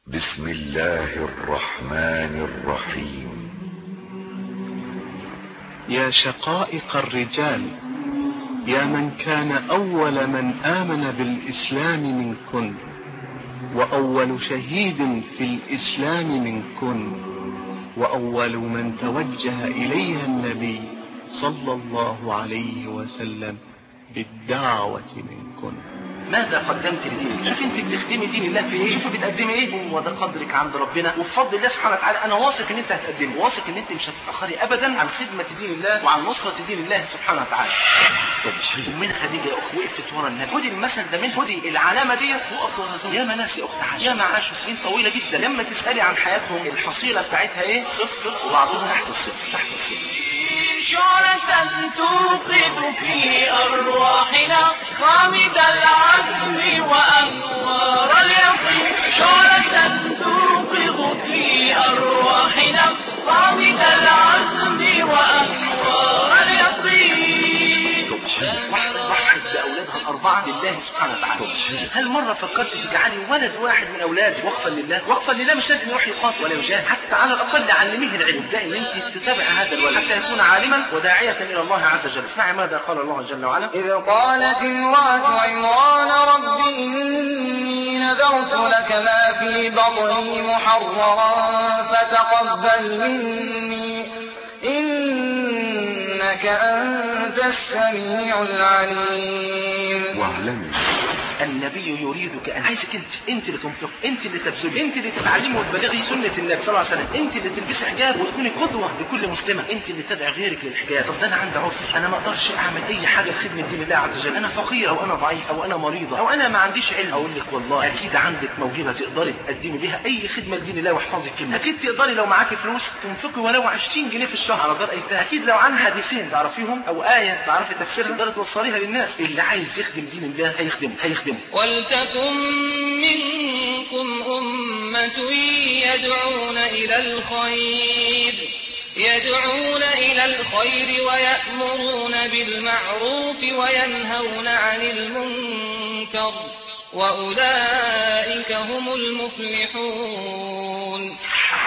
بسم الله الرحمن الرحيم يا شقائق الرجال يا من كان أول من آمن بالإسلام منكن وأول شهيد في الإسلام منكن وأول من توجه إليها النبي صلى الله عليه وسلم بالدعوة منكن ماذا قدمت لدين الله شوف انت بتخدمي دين الله في ايه شوف بتقدمي ايه هو ده قدرك عند ربنا وبفضل الله سبحانه وتعالى انا واثق ان انت هتقدمي واثق ان انت مش هتتاخري ابدا عن خدمه دين الله وعن نصره دين الله سبحانه وتعالى ومن خديجه يا اخت وقفت ورا النبي خدي المثل ده من خدي العلامه ديت وقف ورا زوجها يا ما ناس يا اخت عاش يا ما عاشوا سنين طويله جدا لما تسالي عن حياتهم الحصيله بتاعتها ايه صفر وبعضهم تحت الصفر تحت الصفر شعلة توقد في أرواحنا خامد العزم وأنوار اليقين شعلة توقظ في أرواحنا خامد العزم وأنوار اليقين واحد واحد بأولادها الأربعة لله سبحانه وتعالى هل مرة فكرت تجعلي ولد واحد من أولادك وقفا لله وقفا لله مش لازم يروح يقاتل ولا يجاهد حتى على الأقل علميه العلم ابدأي إن أنت تتابع هذا الولد حتى يكون عالما وداعية إلى الله عز وجل اسمعي ماذا قال الله جل وعلا إذ قالت امرأة عمران رب إني نذرت لك ما في بطني محررا فتقبل مني إنك أنت السميع العليم واعلمي النبي يريدك ان عايزك انت انت اللي تنفق انت اللي تبذلي انت اللي تتعلمي وتبلغي سنه النبي صلى الله عليه وسلم انت اللي تلبسي حجاب وتكوني قدوه لكل مسلمه انت اللي تدعي غيرك للحجاب طب ده انا عندي عذر انا ما اقدرش اعمل اي حاجه لخدمه دين الله عز وجل انا فقير او انا ضعيف او انا مريضه او انا ما عنديش علم اقول لك والله اكيد عندك موهبه تقدري تقدمي بيها اي خدمه لدين الله واحفظي الكلمه اكيد تقدري لو معاكي فلوس تنفقي ولو 20 جنيه في الشهر على دار ايتام اكيد لو عن حديثين تعرفيهم او ايه تعرفي تفسيرها تقدري توصليها للناس اللي عايز يخدم دين الله هيخدمه هيخدمه ولتكن منكم أمة يدعون إلى الخير يدعون إلى الخير ويأمرون بالمعروف وينهون عن المنكر وأولئك هم المفلحون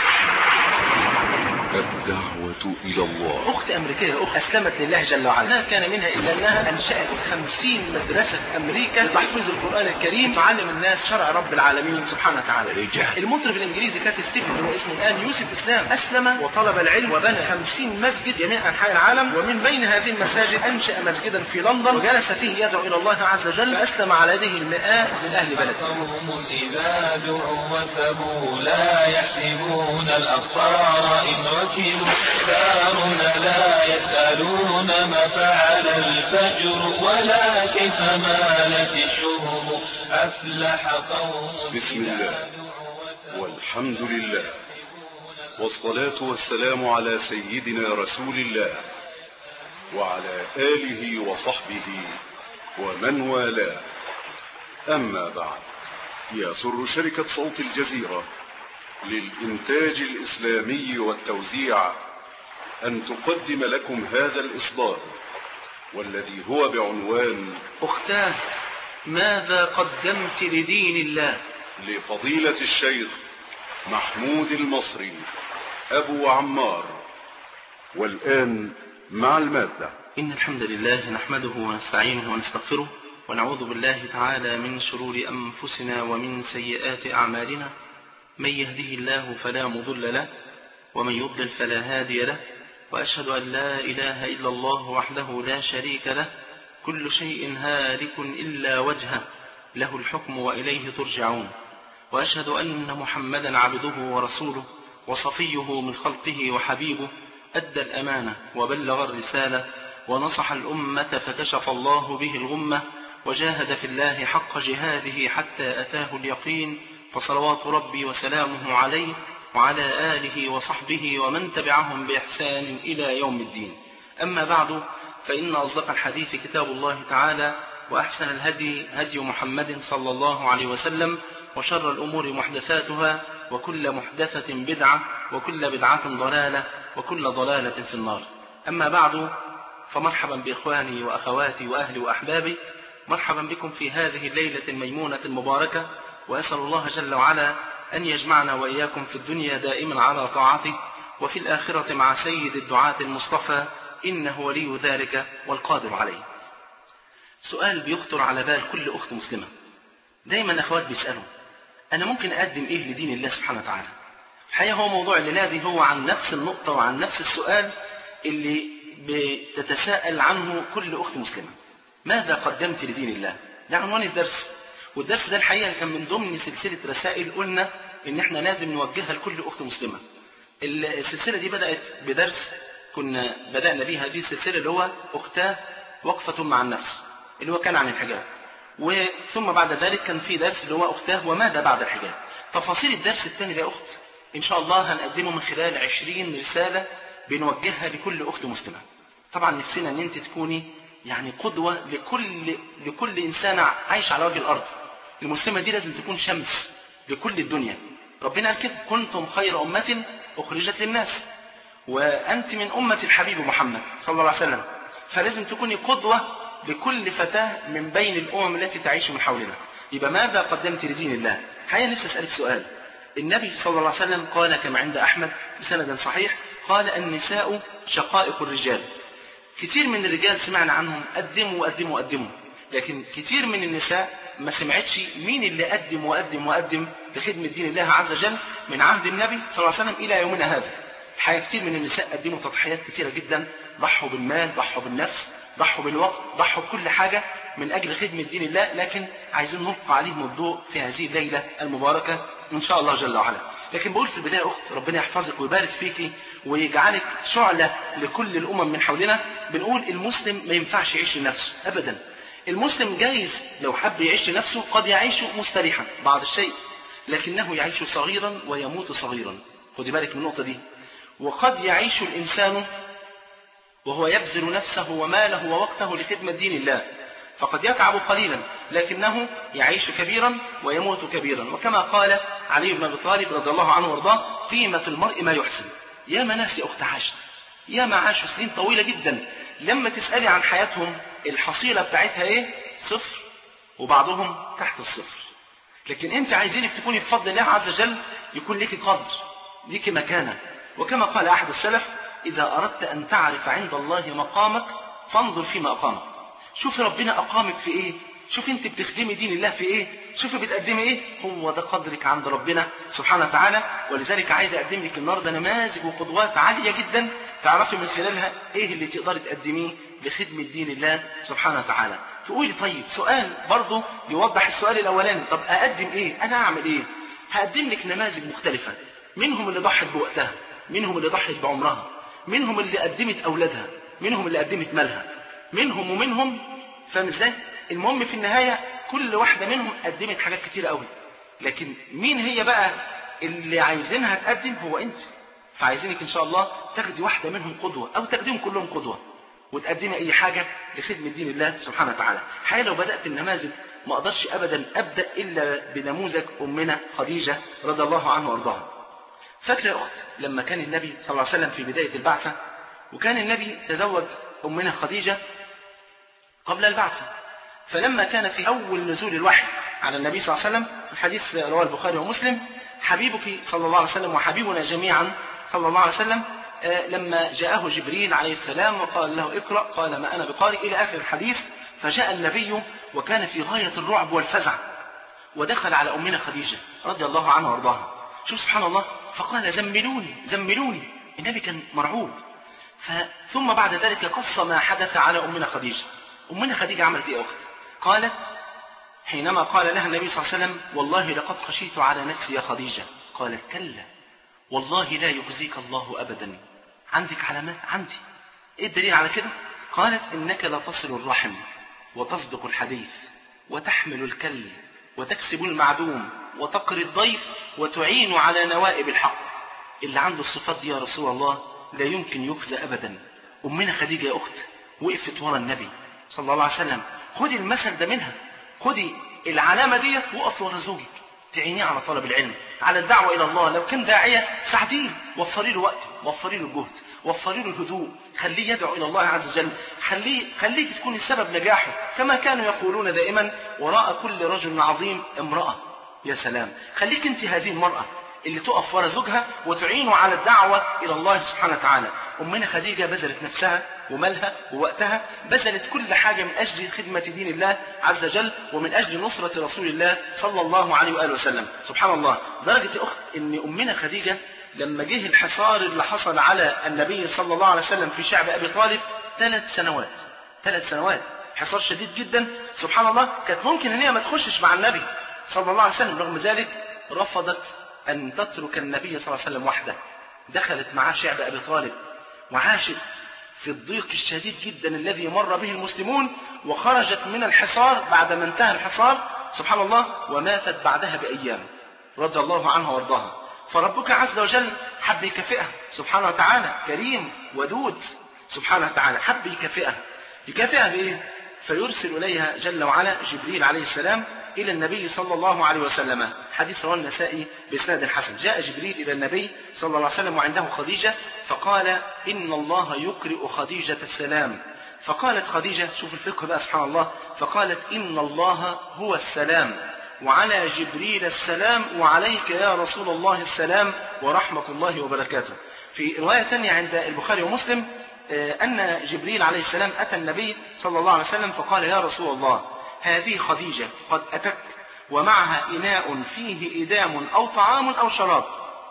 الدعوة إلى الله اخت امريكيه اخت اسلمت لله جل وعلا ما كان منها الا انها انشات 50 مدرسه في امريكا لتحفيظ القران الكريم تعلم الناس شرع رب العالمين سبحانه وتعالى رجال. المطرب الانجليزي كات ستيفن اللي هو اسمه الان يوسف اسلام اسلم وطلب العلم وبنى 50 مسجد جميع انحاء العالم ومن بين هذه المساجد انشا مسجدا في لندن وجلس فيه يدعو الى الله عز وجل فاسلم على يده المئات من اهل بلده قوم إذا دعوا وثبوا لا يحسبون الأخطار إن ركبوا سارنا لا يسألون ما فعل الفجر ولا كيف مالت الشهر أفلح قوم بسم إذا الله دعوا وثبوا والحمد لله والصلاة والسلام على سيدنا رسول الله وعلى آله وصحبه ومن والاه أما بعد يسر شركة صوت الجزيرة للإنتاج الإسلامي والتوزيع أن تقدم لكم هذا الإصدار والذي هو بعنوان اختاه ماذا قدمت لدين الله لفضيلة الشيخ محمود المصري أبو عمار والآن مع المادة إن الحمد لله نحمده ونستعينه ونستغفره ونعوذ بالله تعالى من شرور أنفسنا ومن سيئات أعمالنا من يهده الله فلا مضل له ومن يضلل فلا هادي له وأشهد أن لا إله إلا الله وحده لا شريك له كل شيء هالك إلا وجهه له الحكم وإليه ترجعون وأشهد أن محمدا عبده ورسوله وصفيه من خلقه وحبيبه أدى الأمانة وبلغ الرسالة ونصح الأمة فكشف الله به الغمة وجاهد في الله حق جهاده حتى أتاه اليقين فصلوات ربي وسلامه عليه وعلى آله وصحبه ومن تبعهم بإحسان إلى يوم الدين أما بعد فإن أصدق الحديث كتاب الله تعالى وأحسن الهدي هدي محمد صلى الله عليه وسلم وشر الأمور محدثاتها وكل محدثة بدعة وكل بدعة ضلالة وكل ضلالة في النار أما بعد فمرحبا بإخواني وأخواتي وأهلي وأحبابي مرحبا بكم في هذه الليلة الميمونة المباركة وأسأل الله جل وعلا أن يجمعنا وإياكم في الدنيا دائما على طاعته وفي الآخرة مع سيد الدعاة المصطفى إنه ولي ذلك والقادر عليه سؤال بيخطر على بال كل أخت مسلمة دايما أخوات بيسألوا أنا ممكن أقدم إيه لدين الله سبحانه وتعالى الحقيقة هو موضوع الليلة دي هو عن نفس النقطة وعن نفس السؤال اللي بتتساءل عنه كل أخت مسلمة ماذا قدمت لدين الله ده عنوان الدرس والدرس ده الحقيقة كان من ضمن سلسلة رسائل قلنا إن إحنا لازم نوجهها لكل أخت مسلمة السلسلة دي بدأت بدرس كنا بدأنا بيه هذه السلسلة اللي هو أختاه وقفة مع النفس اللي هو كان عن الحجاب وثم بعد ذلك كان في درس اللي هو أختاه وماذا بعد الحجاب تفاصيل الدرس الثاني يا أخت إن شاء الله هنقدمه من خلال عشرين رسالة بنوجهها لكل أخت مسلمة طبعا نفسنا أن أنت تكوني يعني قدوة لكل لكل إنسان عايش على وجه الأرض المسلمة دي لازم تكون شمس لكل الدنيا ربنا قال كده كنتم خير أمة أخرجت للناس وأنت من أمة الحبيب محمد صلى الله عليه وسلم فلازم تكوني قدوة لكل فتاة من بين الأمم التي تعيش من حولنا يبقى ماذا قدمت لدين الله حقيقة نفسي أسألك سؤال النبي صلى الله عليه وسلم قال كما عند أحمد بسند صحيح قال النساء شقائق الرجال كتير من الرجال سمعنا عنهم قدموا وقدموا وقدموا لكن كتير من النساء ما سمعتش مين اللي قدم وقدم وقدم لخدمة دين الله عز وجل من عهد النبي صلى الله عليه وسلم إلى يومنا هذا الحقيقة كتير من النساء قدموا تضحيات كتيرة جدا ضحوا بالمال ضحوا بالنفس ضحوا بالوقت ضحوا بكل حاجة من أجل خدمة دين الله لكن عايزين نلقى عليهم الضوء في هذه الليلة المباركة إن شاء الله جل وعلا لكن بقول في البداية أخت ربنا يحفظك ويبارك فيكي ويجعلك شعلة لكل الأمم من حولنا بنقول المسلم ما ينفعش يعيش لنفسه أبدا المسلم جايز لو حب يعيش لنفسه قد يعيش مستريحا بعض الشيء لكنه يعيش صغيرا ويموت صغيرا خدي بالك من النقطة دي وقد يعيش الإنسان وهو يبذل نفسه وماله ووقته لخدمة دين الله فقد يتعب قليلا لكنه يعيش كبيرا ويموت كبيرا وكما قال علي بن ابي طالب رضي الله عنه وارضاه قيمة المرء ما يحسن يا مناس يا أخت عاشت يا ما عاشوا سنين طويلة جدا لما تسألي عن حياتهم الحصيلة بتاعتها ايه صفر وبعضهم تحت الصفر لكن انت عايزينك تكوني بفضل الله عز وجل يكون لك قدر لك مكانة وكما قال أحد السلف إذا أردت أن تعرف عند الله مقامك فانظر فيما أقامك شوف ربنا أقامك في إيه شوف انت بتخدمي دين الله في ايه شوف بتقدمي ايه هو ده قدرك عند ربنا سبحانه وتعالى ولذلك عايز اقدم لك النهارده نماذج وقدوات عاليه جدا تعرفي من خلالها ايه اللي تقدري تقدميه لخدمه دين الله سبحانه وتعالى تقولي طيب سؤال برضه يوضح السؤال الاولاني طب اقدم ايه انا اعمل ايه هقدم لك نماذج مختلفه منهم اللي ضحت بوقتها منهم اللي ضحت بعمرها منهم اللي قدمت اولادها منهم اللي قدمت مالها منهم ومنهم فاهم ازاي المهم في النهاية كل واحدة منهم قدمت حاجات كتير قوي لكن مين هي بقى اللي عايزينها تقدم هو انت فعايزينك ان شاء الله تاخدي واحدة منهم قدوة او تاخديهم كلهم قدوة وتقدمي اي حاجة لخدمة دين الله سبحانه وتعالى حقيقة لو بدأت النماذج ما اقدرش ابدا ابدأ الا بنموذج امنا خديجة رضي الله عنها وارضاها فاكرة يا اخت لما كان النبي صلى الله عليه وسلم في بداية البعثة وكان النبي تزوج امنا خديجة قبل البعثة فلما كان في أول نزول الوحي على النبي صلى الله عليه وسلم الحديث رواه البخاري ومسلم حبيبك صلى الله عليه وسلم وحبيبنا جميعا صلى الله عليه وسلم لما جاءه جبريل عليه السلام وقال له اقرأ قال ما أنا بقارئ إلى آخر الحديث فجاء النبي وكان في غاية الرعب والفزع ودخل على أمنا خديجة رضي الله عنها وارضاها شوف سبحان الله فقال زملوني زملوني النبي كان مرعوب ثم بعد ذلك قص ما حدث على أمنا خديجة أمنا خديجة عملت إيه يا أخت قالت حينما قال لها النبي صلى الله عليه وسلم والله لقد خشيت على نفسي يا خديجة قالت كلا والله لا يخزيك الله أبدا عندك علامات عندي إيه الدليل على كده قالت إنك لا تصل الرحم وتصدق الحديث وتحمل الكل وتكسب المعدوم وتقري الضيف وتعين على نوائب الحق اللي عنده الصفات دي يا رسول الله لا يمكن يخزى أبدا أمنا خديجة يا أخت وقفت ورا النبي صلى الله عليه وسلم خدي المثل ده منها خدي العلامة ديت وقف ورا زوجك تعينيه على طلب العلم على الدعوة إلى الله لو كان داعية ساعديه وفري له وقته وفري له الجهد وفري له الهدوء خليه يدعو إلى الله عز وجل خليه خليك تكون السبب نجاحه كما كانوا يقولون دائما وراء كل رجل عظيم امرأة يا سلام خليك انت هذه المرأة اللي تقف ورا زوجها وتعينه على الدعوة إلى الله سبحانه وتعالى أمنا خديجة بذلت نفسها ومالها ووقتها بذلت كل حاجة من أجل خدمة دين الله عز وجل ومن أجل نصرة رسول الله صلى الله عليه وآله وسلم سبحان الله درجة يا أخت أن أمنا خديجة لما جه الحصار اللي حصل على النبي صلى الله عليه وسلم في شعب أبي طالب ثلاث سنوات ثلاث سنوات حصار شديد جدا سبحان الله كانت ممكن ان هي ما تخشش مع النبي صلى الله عليه وسلم رغم ذلك رفضت ان تترك النبي صلى الله عليه وسلم وحده دخلت معاه شعب ابي طالب وعاشت في الضيق الشديد جدا الذي مر به المسلمون وخرجت من الحصار بعد ما انتهى الحصار سبحان الله وماتت بعدها بايام رضي الله عنها وارضاها فربك عز وجل حب يكافئها سبحانه وتعالى كريم ودود سبحانه وتعالى حب يكافئها يكافئها بايه فيرسل اليها جل وعلا جبريل عليه السلام الى النبي صلى الله عليه وسلم حديث رواه النسائي باسناد الحسن جاء جبريل الى النبي صلى الله عليه وسلم وعنده خديجه فقال ان الله يقرئ خديجه السلام فقالت خديجه شوف الفقه بقى سبحان الله فقالت ان الله هو السلام وعلى جبريل السلام وعليك يا رسول الله السلام ورحمه الله وبركاته في روايه ثانيه عند البخاري ومسلم أن جبريل عليه السلام أتى النبي صلى الله عليه وسلم فقال يا رسول الله هذه خديجة قد أتت ومعها إناء فيه إدام أو طعام أو شراب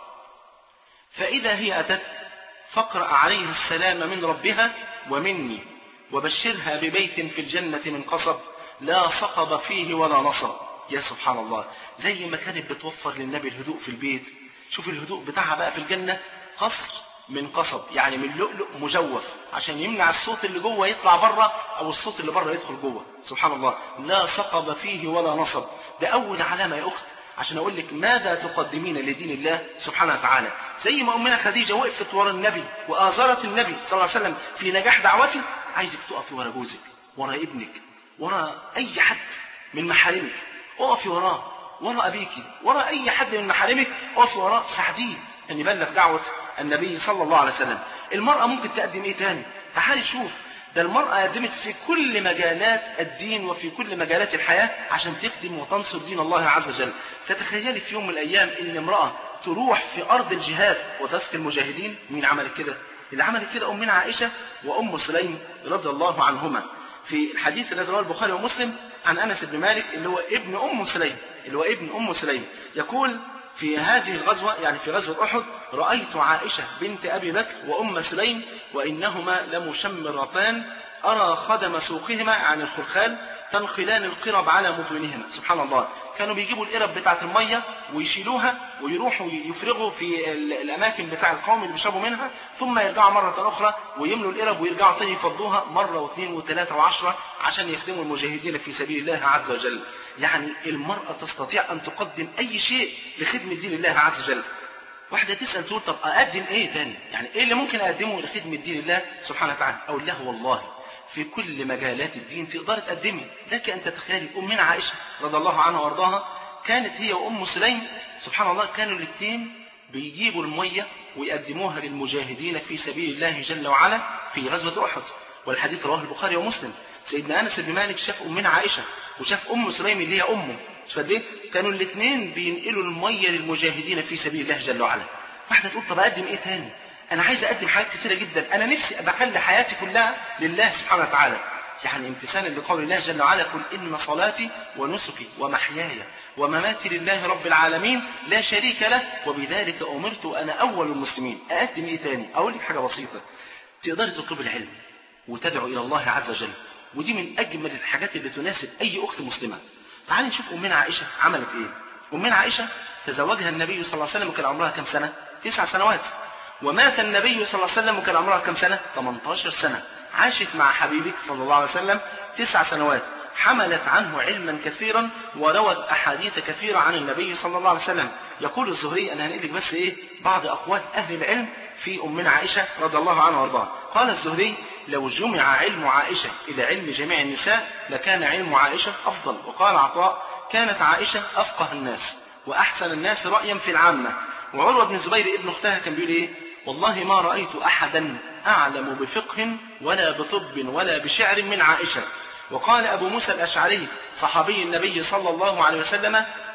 فإذا هي أتت فاقرأ عليها السلام من ربها ومني وبشرها ببيت في الجنة من قصب لا صقب فيه ولا نصب يا سبحان الله زي ما كانت بتوفر للنبي الهدوء في البيت شوف الهدوء بتاعها بقى في الجنة قصر من قصب يعني من لؤلؤ مجوف عشان يمنع الصوت اللي جوه يطلع بره او الصوت اللي بره يدخل جوه سبحان الله لا صقب فيه ولا نصب ده اول علامه يا اخت عشان اقول لك ماذا تقدمين لدين الله سبحانه وتعالى زي ما امنا خديجه وقفت ورا النبي واثرت النبي صلى الله عليه وسلم في نجاح دعوته عايزك تقفي ورا جوزك ورا ابنك ورا اي حد من محارمك اقفي وراه ورا ابيك ورا اي حد من محارمك اقفي وراه ساعديه ان يبلغ دعوه النبي صلى الله عليه وسلم المرأة ممكن تقدم ايه تاني تعالي شوف ده المرأة قدمت في كل مجالات الدين وفي كل مجالات الحياة عشان تخدم وتنصر دين الله عز وجل تتخيلي في يوم من الأيام إن امرأة تروح في أرض الجهاد وتسقي المجاهدين مين عملت كده اللي عملت كده أمنا عائشة وأم سليم رضي الله عنهما في الحديث الذي رواه البخاري ومسلم عن أنس بن مالك اللي هو ابن أم سليم اللي هو ابن أم سليم يقول في هذه الغزوة يعني في غزوة أحد رأيت عائشة بنت أبي بكر وأم سليم وإنهما لمشمرتان أرى خدم سوقهما عن الخلخال تنقلان القرب على مطونهما سبحان الله كانوا بيجيبوا القرب بتاعة المية ويشيلوها ويروحوا يفرغوا في الأماكن بتاع القوم اللي بيشربوا منها ثم يرجعوا مرة أخرى ويملوا القرب ويرجعوا تاني يفضوها مرة واثنين وثلاثة وعشرة عشان يخدموا المجاهدين في سبيل الله عز وجل يعني المرأة تستطيع أن تقدم أي شيء لخدمة دين الله عز وجل واحدة تسأل تقول طب أقدم إيه تاني يعني إيه اللي ممكن أقدمه لخدمة دين الله سبحانه وتعالى أقول له والله في كل مجالات الدين تقدر تقدمي لك أن تتخيلي أمنا عائشة رضي الله عنها وارضاها كانت هي وأم سليم سبحان الله كانوا الاثنين بيجيبوا المية ويقدموها للمجاهدين في سبيل الله جل وعلا في غزوة أحد والحديث رواه البخاري ومسلم سيدنا أنس بن مالك شاف أمنا عائشة وشاف أم سليم اللي هي أمه شوف ايه كانوا الاثنين بينقلوا المية للمجاهدين في سبيل الله جل وعلا واحدة تقول طب أقدم إيه تاني أنا عايز أقدم حاجات كثيرة جدا أنا نفسي أبخلي حياتي كلها لله سبحانه وتعالى يعني امتثالا لقول الله جل وعلا قل إن صلاتي ونسكي ومحياي ومماتي لله رب العالمين لا شريك له وبذلك أمرت أنا أول المسلمين أقدم إيه تاني أقول لك حاجة بسيطة تقدري تطلب العلم وتدعو إلى الله عز وجل ودي من أجمل الحاجات اللي تناسب أي أخت مسلمة تعالي نشوف أمنا عائشة عملت إيه أمنا عائشة تزوجها النبي صلى الله عليه وسلم وكان عمرها كم سنة تسع سنوات ومات النبي صلى الله عليه وسلم وكان عمرها كم سنة 18 سنة عاشت مع حبيبك صلى الله عليه وسلم تسع سنوات حملت عنه علما كثيرا وروت أحاديث كثيرة عن النبي صلى الله عليه وسلم يقول الزهري أنا هنقلك بس إيه بعض أقوال أهل العلم في أمنا عائشة رضي الله عنها وارضاها قال الزهري لو جمع علم عائشة إلى علم جميع النساء لكان علم عائشة أفضل وقال عطاء كانت عائشة أفقه الناس وأحسن الناس رأيا في العامة وعروة بن الزبير ابن أختها كان بيقول إيه والله ما رأيت أحدا أعلم بفقه ولا بطب ولا بشعر من عائشة وقال أبو موسى الأشعري صحابي النبي صلى الله عليه وسلم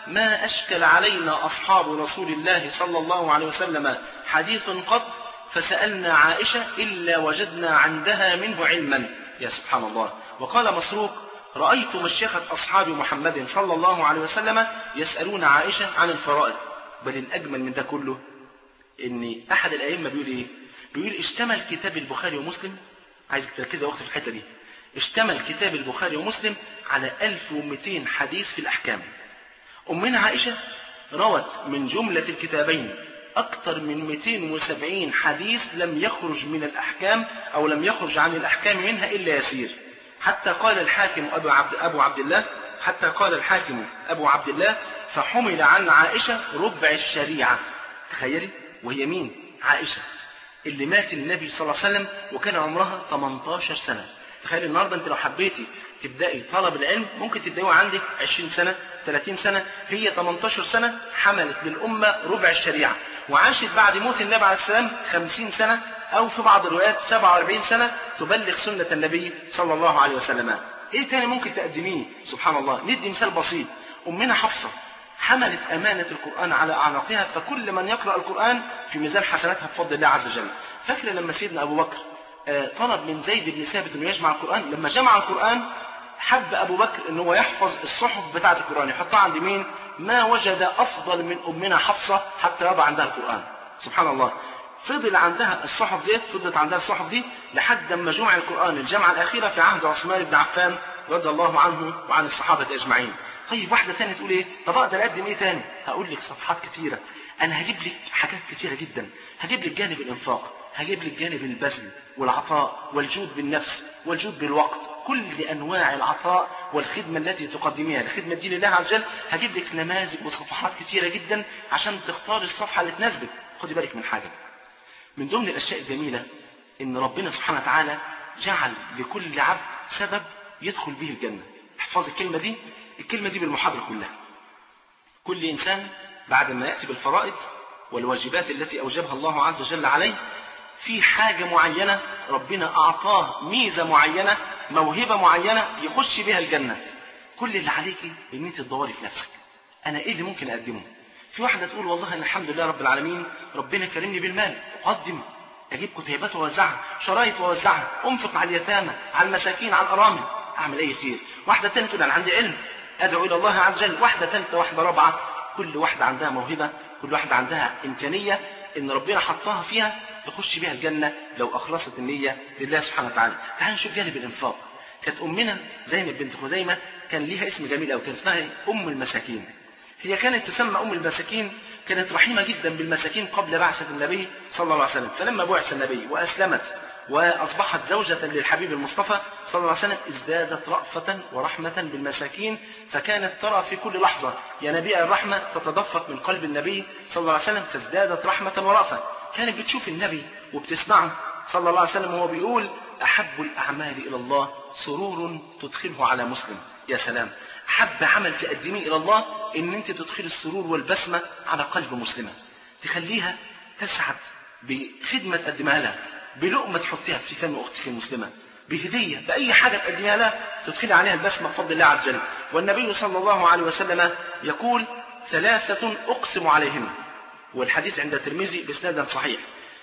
ما أشكل علينا أصحاب رسول الله صلى الله عليه وسلم حديث قط فسألنا عائشة إلا وجدنا عندها منه علما يا سبحان الله وقال مسروق رأيت مشيخة أصحاب محمد صلى الله عليه وسلم يسألون عائشة عن الفرائض بل الأجمل من ده كله إن أحد الأئمة بيقول إيه بيقول اشتمل كتاب البخاري ومسلم عايزك تركز يا أختي في الحتة دي اشتمل كتاب البخاري ومسلم على 1200 حديث في الأحكام أمنا عائشة روت من جملة الكتابين أكثر من 270 حديث لم يخرج من الأحكام أو لم يخرج عن الأحكام منها إلا يسير حتى قال الحاكم أبو عبد, أبو عبد الله حتى قال الحاكم أبو عبد الله فحمل عن عائشة ربع الشريعة تخيلي وهي مين عائشة اللي مات النبي صلى الله عليه وسلم وكان عمرها 18 سنة تخيل النهاردة انت لو حبيتي تبدأي طلب العلم ممكن تبدأيه عندك 20 سنة 30 سنة هي 18 سنة حملت للأمة ربع الشريعة وعاشت بعد موت النبي عليه السلام 50 سنة أو في بعض الروايات 47 سنة تبلغ سنة النبي صلى الله عليه وسلم إيه تاني ممكن تقدميه سبحان الله ندي مثال بسيط أمنا حفصة حملت أمانة القرآن على أعناقها فكل من يقرأ القرآن في ميزان حسناتها بفضل الله عز وجل فاكر لما سيدنا أبو بكر طلب من زيد بن ثابت انه يجمع القرآن لما جمع القرآن حب أبو بكر أنه هو يحفظ الصحف بتاعة القرآن يحطها عند مين ما وجد أفضل من أمنا حفصة حتى يضع عندها القرآن سبحان الله فضل عندها الصحف ديت فضلت عندها الصحف دي لحد ما جمع القرآن الجامعة الأخيرة في عهد عثمان بن عفان رضي الله عنه وعن الصحابة أجمعين طيب واحدة تانية تقول ايه طب اقدر اقدم ايه تاني هقول لك صفحات كتيرة انا هجيب لك حاجات كتيرة جدا هجيب لك جانب الانفاق هجيب لك جانب البذل والعطاء والجود بالنفس والجود بالوقت كل انواع العطاء والخدمة التي تقدميها لخدمة دين الله عز وجل هجيب لك نماذج وصفحات كتيرة جدا عشان تختار الصفحة اللي تناسبك خدي بالك من حاجة من ضمن الاشياء الجميلة ان ربنا سبحانه وتعالى جعل لكل عبد سبب يدخل به الجنة احفظ الكلمة دي الكلمة دي بالمحاضرة كلها كل إنسان بعد ما يأتي بالفرائض والواجبات التي أوجبها الله عز وجل عليه في حاجة معينة ربنا أعطاه ميزة معينة موهبة معينة يخش بها الجنة كل اللي عليك ان انت تدوري في نفسك انا ايه اللي ممكن اقدمه في واحدة تقول والله انا الحمد لله رب العالمين ربنا كرمني بالمال اقدم اجيب كتيبات واوزعها شرايط واوزعها انفق على اليتامى على المساكين على الارامل اعمل اي خير واحدة تانية تقول انا عندي علم ادعو الى الله عز وجل واحدة ثالثة واحدة رابعة كل واحدة عندها موهبة كل واحدة عندها امكانية ان ربنا حطها فيها تخش بها الجنة لو اخلصت النية لله سبحانه وتعالى تعال نشوف جانب الانفاق كانت امنا زينب بنت خزيمة كان ليها اسم جميل أوي كان اسمها ام المساكين هي كانت تسمى ام المساكين كانت رحيمة جدا بالمساكين قبل بعثة النبي صلى الله عليه وسلم فلما بعث النبي واسلمت وأصبحت زوجة للحبيب المصطفى صلى الله عليه وسلم ازدادت رأفة ورحمة بالمساكين فكانت ترى في كل لحظة ينابيع الرحمة تتدفق من قلب النبي صلى الله عليه وسلم فازدادت رحمة ورأفة كانت بتشوف النبي وبتسمعه صلى الله عليه وسلم وهو بيقول أحب الأعمال إلى الله سرور تدخله على مسلم يا سلام أحب عمل تقدميه إلى الله إن أنت تدخل السرور والبسمة على قلب مسلمة تخليها تسعد بخدمة تقدمها لها بلقمة تحطيها في فم أختك المسلمة بهدية بأي حاجة تقدمها لها تدخلي عليها البسمة بفضل الله عز وجل والنبي صلى الله عليه وسلم يقول ثلاثة أقسم عليهم والحديث عند الترمذي بإسناد صحيح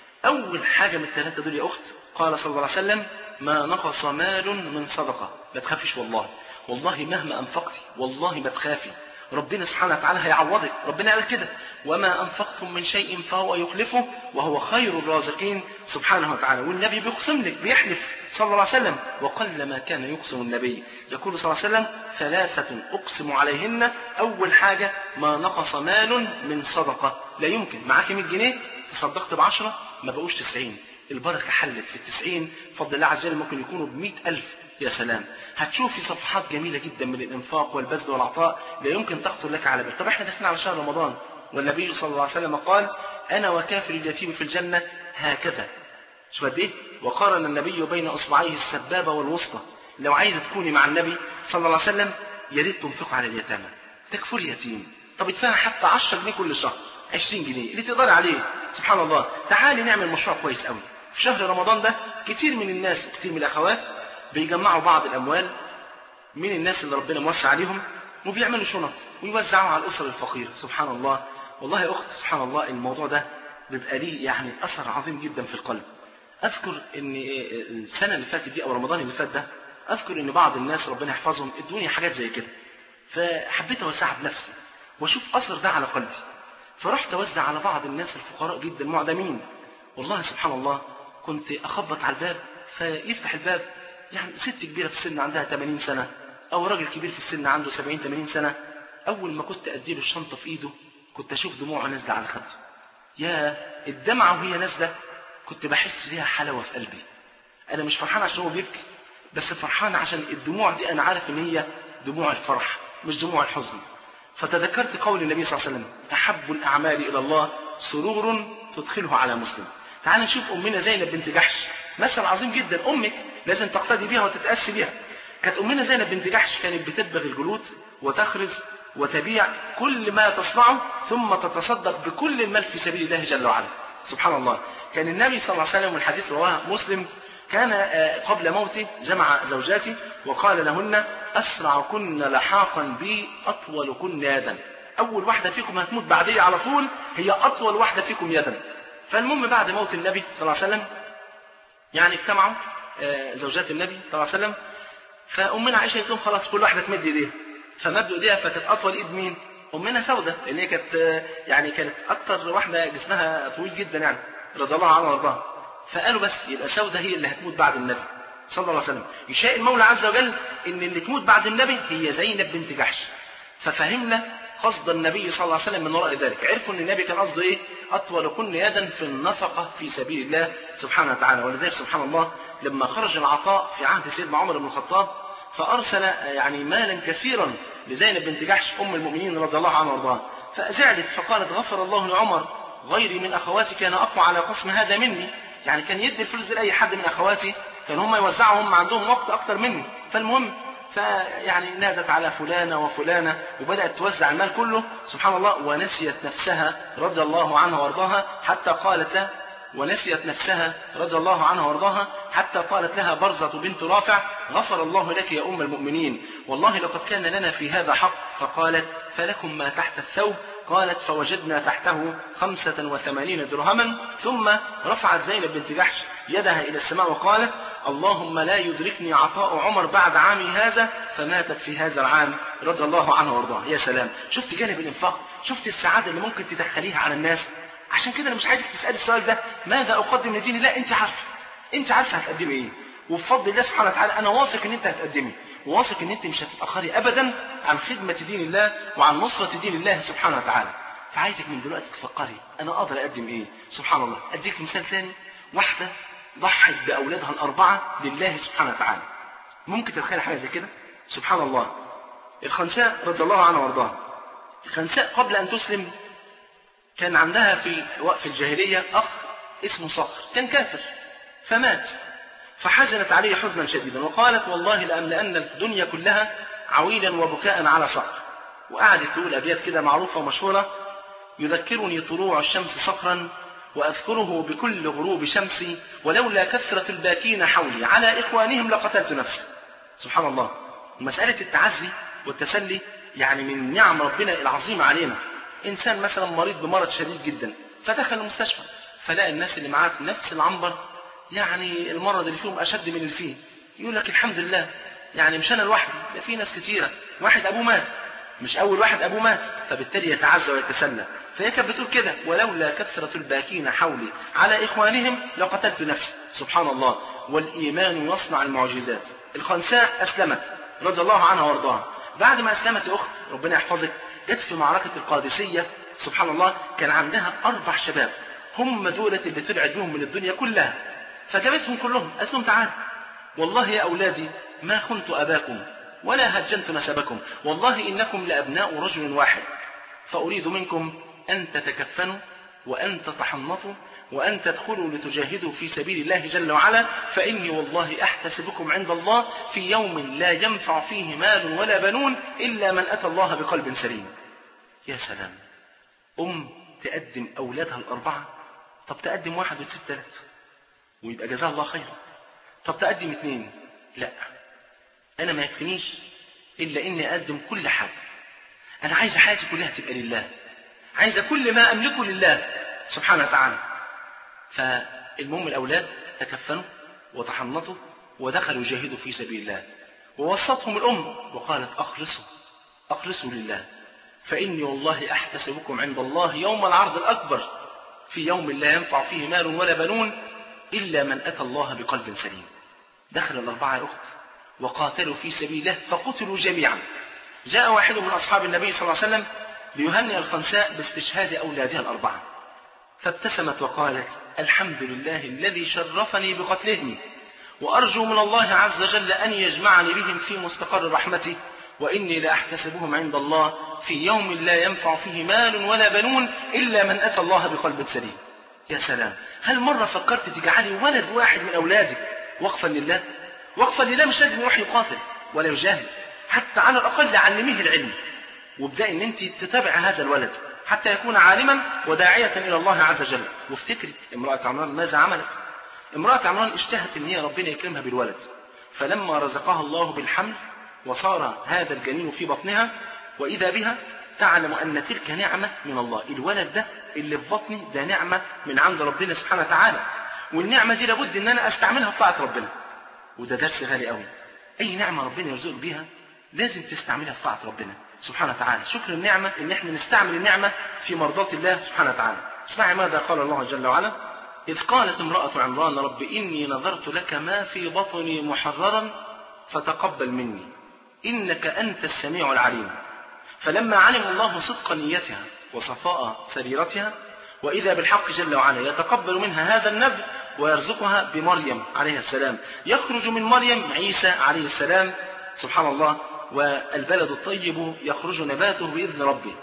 أول حاجة من الثلاثة دول يا أخت قال صلى الله عليه وسلم ما نقص مال من صدقة ما تخافيش والله والله مهما أنفقتي والله ما تخافي ربنا سبحانه وتعالى هيعوضك ربنا قال كده وما أنفقتم من شيء فهو يخلفه وهو خير الرازقين سبحانه وتعالى والنبي بيقسم لك بيحلف صلى الله عليه وسلم وقل ما كان يقسم النبي يقول صلى الله عليه وسلم ثلاثة أقسم عليهن أول حاجة ما نقص مال من صدقة لا يمكن معاك 100 جنيه تصدقت بعشرة ما بقوش 90 البركة حلت في التسعين فضل الله عز وجل ممكن يكونوا بمئة ألف يا سلام هتشوفي صفحات جميلة جدا من الإنفاق والبذل والعطاء لا يمكن تخطر لك على بال طب احنا داخلين على شهر رمضان والنبي صلى الله عليه وسلم قال أنا وكافر اليتيم في الجنة هكذا شو قد ايه وقارن النبي بين اصبعيه السبابه والوسطى لو عايزه تكوني مع النبي صلى الله عليه وسلم يا ريت تنفقوا على اليتامى تكفوا اليتيم طب ادفعي حتى 10 جنيه كل شهر 20 جنيه اللي تقدري عليه سبحان الله تعالي نعمل مشروع كويس قوي في شهر رمضان ده كتير من الناس وكتير من الاخوات بيجمعوا بعض الاموال من الناس اللي ربنا موسع عليهم وبيعملوا شنط ويوزعوها على الأسر الفقيرة سبحان الله والله يا أخت سبحان الله الموضوع ده بيبقى ليه يعني أثر عظيم جدا في القلب أذكر إن السنة اللي فاتت دي أو رمضان اللي فات ده أذكر إن بعض الناس ربنا يحفظهم ادوني حاجات زي كده فحبيت أوزعها بنفسي وأشوف أثر ده على قلبي فرحت أوزع على بعض الناس الفقراء جدا المعدمين والله سبحان الله كنت أخبط على الباب فيفتح الباب يعني ست كبيرة في السن عندها 80 سنة أو راجل كبير في السن عنده 70 80 سنة أول ما كنت أديله الشنطة في إيده كنت أشوف دموعه نازلة على خده يا الدمعة وهي نازلة كنت بحس بيها حلاوة في قلبي أنا مش فرحان عشان هو بيبكي بس فرحان عشان الدموع دي أنا عارف إن هي دموع الفرح مش دموع الحزن فتذكرت قول النبي صلى الله عليه وسلم أحب الأعمال إلى الله سرور تدخله على مسلم تعال نشوف أمنا زينب بنت جحش مثل عظيم جدا أمك لازم تقتدي بيها وتتأسي بيها كانت أمنا زينب بنت جحش كانت بتدبغ الجلود وتخرز وتبيع كل ما تصنعه ثم تتصدق بكل المال في سبيل الله جل وعلا سبحان الله كان النبي صلى الله عليه وسلم والحديث رواه مسلم كان قبل موته جمع زوجاته وقال لهن أسرعكن لحاقا بي أطولكن يدا أول واحدة فيكم هتموت بعدي على طول هي أطول واحدة فيكم يدا فالمهم بعد موت النبي صلى الله عليه وسلم يعني اجتمعوا زوجات النبي صلى الله عليه وسلم فأمنا عائشة قالت لهم خلاص كل واحدة تمد ايديها فمدوا ايديها فكانت أطول ايد مين؟ أمنا سودة لأن هي كانت يعني كانت أكتر واحدة جسمها طويل جدا يعني رضي الله عنها وارضاها فقالوا بس يبقى سودة هي اللي هتموت بعد النبي صلى الله عليه وسلم يشاء المولى عز وجل ان اللي تموت بعد النبي هي زينب بنت جحش ففهمنا قصد النبي صلى الله عليه وسلم من وراء ذلك عرفوا ان النبي كان قصده ايه اطول كن يدا في النفقه في سبيل الله سبحانه وتعالى ولذلك سبحان الله لما خرج العطاء في عهد سيدنا عمر بن الخطاب فارسل يعني مالا كثيرا لزينب بنت جحش ام المؤمنين رضي الله عنها وارضاها فزعلت فقالت غفر الله لعمر غيري من اخواتي كان اقوى على قسم هذا مني يعني كان يدي الفلوس لاي حد من اخواتي كان هم يوزعوا هم عندهم وقت اكتر مني فالمهم فيعني نادت على فلانة وفلانة وبدأت توزع المال كله سبحان الله ونسيت نفسها رضي الله عنها وارضاها حتى قالت له ونسيت نفسها رضي الله عنها وارضاها حتى قالت لها برزة بنت رافع غفر الله لك يا أم المؤمنين والله لقد كان لنا في هذا حق فقالت فلكم ما تحت الثوب قالت فوجدنا تحته خمسة وثمانين درهما ثم رفعت زينب بنت جحش يدها إلى السماء وقالت اللهم لا يدركني عطاء عمر بعد عامي هذا فماتت في هذا العام رضي الله عنها وارضاها يا سلام شفت جانب الانفاق شفت السعادة اللي ممكن تدخليها على الناس عشان كده انا مش عايزك تسألي السؤال ده ماذا أقدم لديني لا انت عارفه انت عارفه هتقدمي ايه وبفضل الله سبحانه وتعالى انا واثق ان انت هتقدمي واثق ان انت مش هتتاخري ابدا عن خدمه دين الله وعن نصره دين الله سبحانه وتعالى فعايزك من دلوقتي تفكري انا اقدر اقدم ايه سبحان الله اديك مثال ثاني واحده ضحت باولادها الاربعه لله سبحانه وتعالى ممكن تتخيل حاجه زي كده سبحان الله الخنساء رضي الله عنها وارضاها الخنساء قبل ان تسلم كان عندها في وقت الجاهليه اخ اسمه صخر كان كافر فمات فحزنت عليه حزنا شديدا وقالت والله لأملأن الدنيا كلها عويلا وبكاء على صخر وقعدت تقول أبيات كده معروفة ومشهورة يذكرني طلوع الشمس صخرا وأذكره بكل غروب شمسي ولولا كثرة الباكين حولي على إخوانهم لقتلت نفسي سبحان الله مسألة التعزي والتسلي يعني من نعم ربنا العظيمة علينا إنسان مثلا مريض بمرض شديد جدا فدخل المستشفى فلاقي الناس اللي معاه في نفس العنبر يعني المرض اللي فيهم أشد من الفيه يقول لك الحمد لله يعني مش أنا لوحدي ده في ناس كتيرة واحد أبوه مات مش أول واحد أبوه مات فبالتالي يتعزى ويتسلى فهي كانت بتقول كده ولولا كثرة الباكين حولي على إخوانهم لقتلت نفسي سبحان الله والإيمان يصنع المعجزات الخنساء أسلمت رضي الله عنها وارضاها بعد ما أسلمت يا أخت ربنا يحفظك جت في معركة القادسية سبحان الله كان عندها أربع شباب هم دولة اللي طلعت بهم من الدنيا كلها فجابتهم كلهم قالت لهم تعالوا والله يا أولادي ما خنت أباكم ولا هجنت نسبكم والله إنكم لأبناء رجل واحد فأريد منكم أن تتكفنوا وأن تتحنطوا وأن تدخلوا لتجاهدوا في سبيل الله جل وعلا فإني والله أحتسبكم عند الله في يوم لا ينفع فيه مال ولا بنون إلا من أتى الله بقلب سليم يا سلام أم تقدم أولادها الأربعة طب تقدم واحد وتسيب ثلاثة ويبقى جزاه الله خيرا طب تقدم اثنين لا أنا ما يكفينيش إلا إني أقدم كل حاجة أنا عايز حياتي كلها تبقى لله عايز كل ما أملكه لله سبحانه وتعالى فالمهم الأولاد تكفنوا وتحنطوا ودخلوا يجاهدوا في سبيل الله ووسطهم الأم وقالت أخلصوا أخلصوا لله فإني والله أحتسبكم عند الله يوم العرض الأكبر في يوم لا ينفع فيه مال ولا بنون إلا من أتى الله بقلب سليم دخل الأربعة يا أخت وقاتلوا في سبيل الله فقتلوا جميعا جاء واحد من أصحاب النبي صلى الله عليه وسلم ليهنئ الخنساء باستشهاد أولادها الأربعة فابتسمت وقالت الحمد لله الذي شرفني بقتلهم وأرجو من الله عز وجل أن يجمعني بهم في مستقر رحمته وإني لأحتسبهم عند الله في يوم لا ينفع فيه مال ولا بنون إلا من أتى الله بقلب سليم يا سلام هل مرة فكرت تجعلي ولد واحد من أولادك وقفا لله وقفا لله مش لازم يروح يقاتل ولا يجاهد حتى على الأقل علميه العلم وابدأ ان انت تتابع هذا الولد حتى يكون عالما وداعية إلى الله عز وجل وافتكري امرأة عمران ماذا عملت امرأة عمران اشتهت ان هي ربنا يكرمها بالولد فلما رزقها الله بالحمل وصار هذا الجنين في بطنها وإذا بها تعلم أن تلك نعمة من الله الولد ده اللي في بطني ده نعمة من عند ربنا سبحانه وتعالى والنعمة دي لابد ان انا استعملها في طاعة ربنا وده درس غالي قوي اي نعمة ربنا يرزقك بيها لازم تستعملها في طاعة ربنا سبحانه وتعالى شكر النعمة ان احنا نستعمل النعمة في مرضاة الله سبحانه وتعالى اسمعي ماذا قال الله جل وعلا إذ قالت امرأة عمران رب إني نظرت لك ما في بطني محررا فتقبل مني إنك أنت السميع العليم فلما علم الله صدق نيتها وصفاء سريرتها وإذا بالحق جل وعلا يتقبل منها هذا النذر ويرزقها بمريم عليه السلام يخرج من مريم عيسى عليه السلام سبحان الله والبلد الطيب يخرج نباته بإذن ربه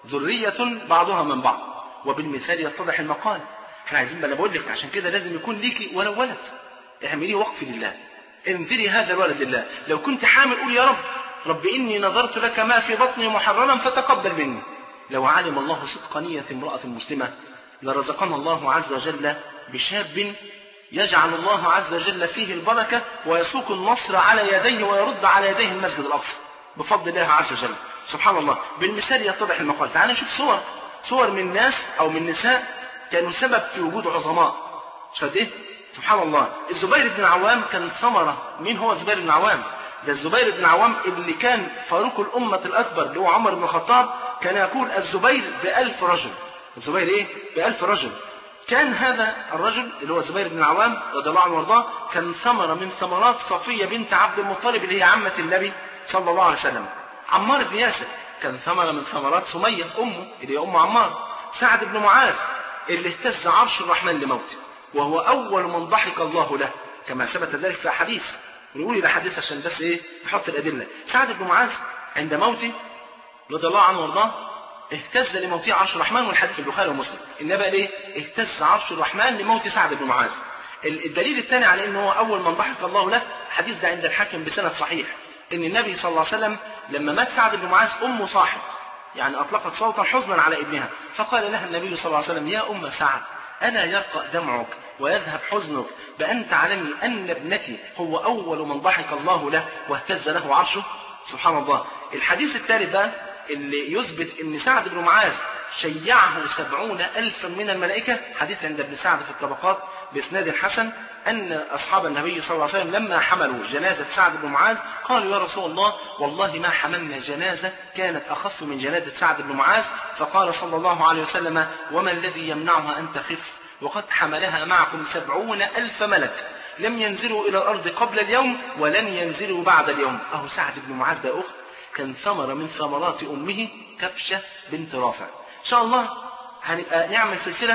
ذرية بعضها من بعض وبالمثال يتضح المقال احنا عايزين بقى بقول لك عشان كده لازم يكون ليكي ولو ولد اعمليه وقف لله انذري هذا الولد لله لو كنت حامل قول يا رب رب إني نظرت لك ما في بطني محررا فتقبل مني لو علم الله صدق نية امرأة مسلمة لرزقنا الله عز وجل بشاب يجعل الله عز وجل فيه البركة ويسوق النصر على يديه ويرد على يديه المسجد الأقصى بفضل الله عز وجل سبحان الله بالمثال يتضح المقال تعال نشوف صور صور من ناس أو من نساء كانوا سبب في وجود عظماء شهد ايه سبحان الله الزبير بن عوام كان ثمرة مين هو الزبير بن عوام ده الزبير بن عوام اللي كان فاروق الأمة الأكبر اللي هو عمر بن الخطاب كان يقول الزبير بألف رجل الزبير ايه بألف رجل كان هذا الرجل اللي هو الزبير بن العوام رضي الله عنه وارضاه كان ثمرة من ثمرات صفية بنت عبد المطلب اللي هي عمة النبي صلى الله عليه وسلم عمار بن ياسر كان ثمرة من ثمرات سمية أمه اللي هي أم عمار سعد بن معاذ اللي اهتز عرش الرحمن لموته وهو أول من ضحك الله له كما ثبت ذلك في أحاديث نقول إلى حديث عشان بس إيه نحط الأدلة سعد بن معاذ عند موته رضي الله عنه وارضاه اهتز لموت عرش الرحمن والحديث في البخاري ومسلم إنما بقى ليه اهتز عرش الرحمن لموت سعد بن معاذ الدليل الثاني على انه هو اول من ضحك الله له الحديث ده عند الحاكم بسند صحيح ان النبي صلى الله عليه وسلم لما مات سعد بن معاذ امه صاحب يعني اطلقت صوتا حزنا على ابنها فقال لها النبي صلى الله عليه وسلم يا ام سعد الا يرقى دمعك ويذهب حزنك بان تعلمي ان ابنك هو اول من ضحك الله له واهتز له عرشه سبحان الله الحديث الثالث بقى اللي يثبت ان سعد بن معاذ شيعه سبعون ألفا من الملائكة حديث عند ابن سعد في الطبقات بإسناد حسن أن أصحاب النبي صلى الله عليه وسلم لما حملوا جنازة سعد بن معاذ قالوا يا رسول الله والله ما حملنا جنازة كانت أخف من جنازة سعد بن معاذ فقال صلى الله عليه وسلم وما الذي يمنعها أن تخف وقد حملها معكم سبعون ألف ملك لم ينزلوا إلى الأرض قبل اليوم ولن ينزلوا بعد اليوم أهو سعد بن معاذ ده أخت كان ثمرة من ثمرات أمه كبشة بنت رافع إن شاء الله هنبقى نعمل سلسلة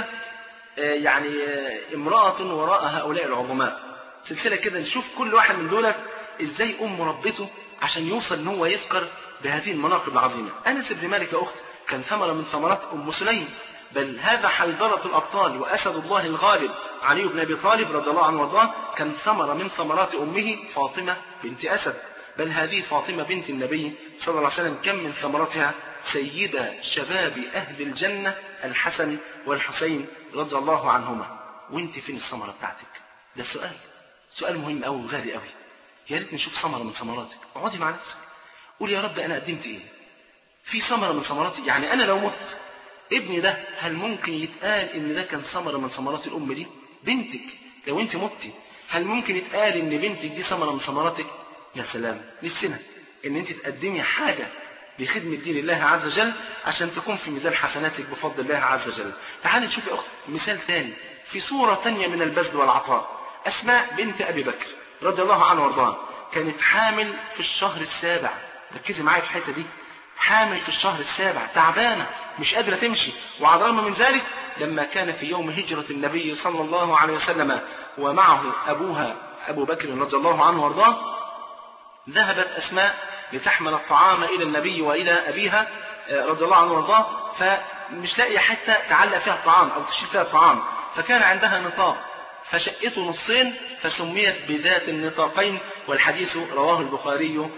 يعني امرأة وراء هؤلاء العظماء سلسلة كده نشوف كل واحد من دول ازاي أم ربته عشان يوصل ان هو يذكر بهذه المناقب العظيمة أنس بن مالك يا أخت كان ثمرة من ثمرات أم سليم بل هذا حيدرة الأبطال وأسد الله الغالب علي بن أبي طالب رضي الله عنه وارضاه كان ثمرة من ثمرات أمه فاطمة بنت أسد بل هذه فاطمة بنت النبي صلى الله عليه وسلم كم من ثمرتها سيدة شباب أهل الجنة الحسن والحسين رضي الله عنهما وانت فين الثمرة بتاعتك ده السؤال سؤال مهم أوي وغالي أوي يا ريت نشوف ثمرة من ثمراتك اقعدي مع نفسك قول يا رب أنا قدمت إيه في ثمرة من ثمراتي يعني أنا لو مت ابني ده هل ممكن يتقال إن ده كان ثمرة من ثمرات الأم دي بنتك لو أنت متي هل ممكن يتقال إن بنتك دي ثمرة من ثمراتك يا سلام نفسنا إن أنت تقدمي حاجة بخدمة دين الله عز وجل عشان تكون في ميزان حسناتك بفضل الله عز وجل تعالي نشوف يا أخت مثال ثاني في صورة ثانية من البذل والعطاء أسماء بنت أبي بكر رضي الله عنه وارضاه كانت حامل في الشهر السابع ركزي معايا في الحتة دي حامل في الشهر السابع تعبانة مش قادرة تمشي وعلى الرغم من ذلك لما كان في يوم هجرة النبي صلى الله عليه وسلم ومعه أبوها أبو بكر رضي الله عنه وارضاه ذهبت أسماء لتحمل الطعام إلى النبي وإلى أبيها رضي الله عنه وارضاه فمش لاقية حتى تعلق فيها الطعام أو تشيل فيها الطعام فكان عندها نطاق فشقته نصين فسميت بذات النطاقين والحديث رواه البخاري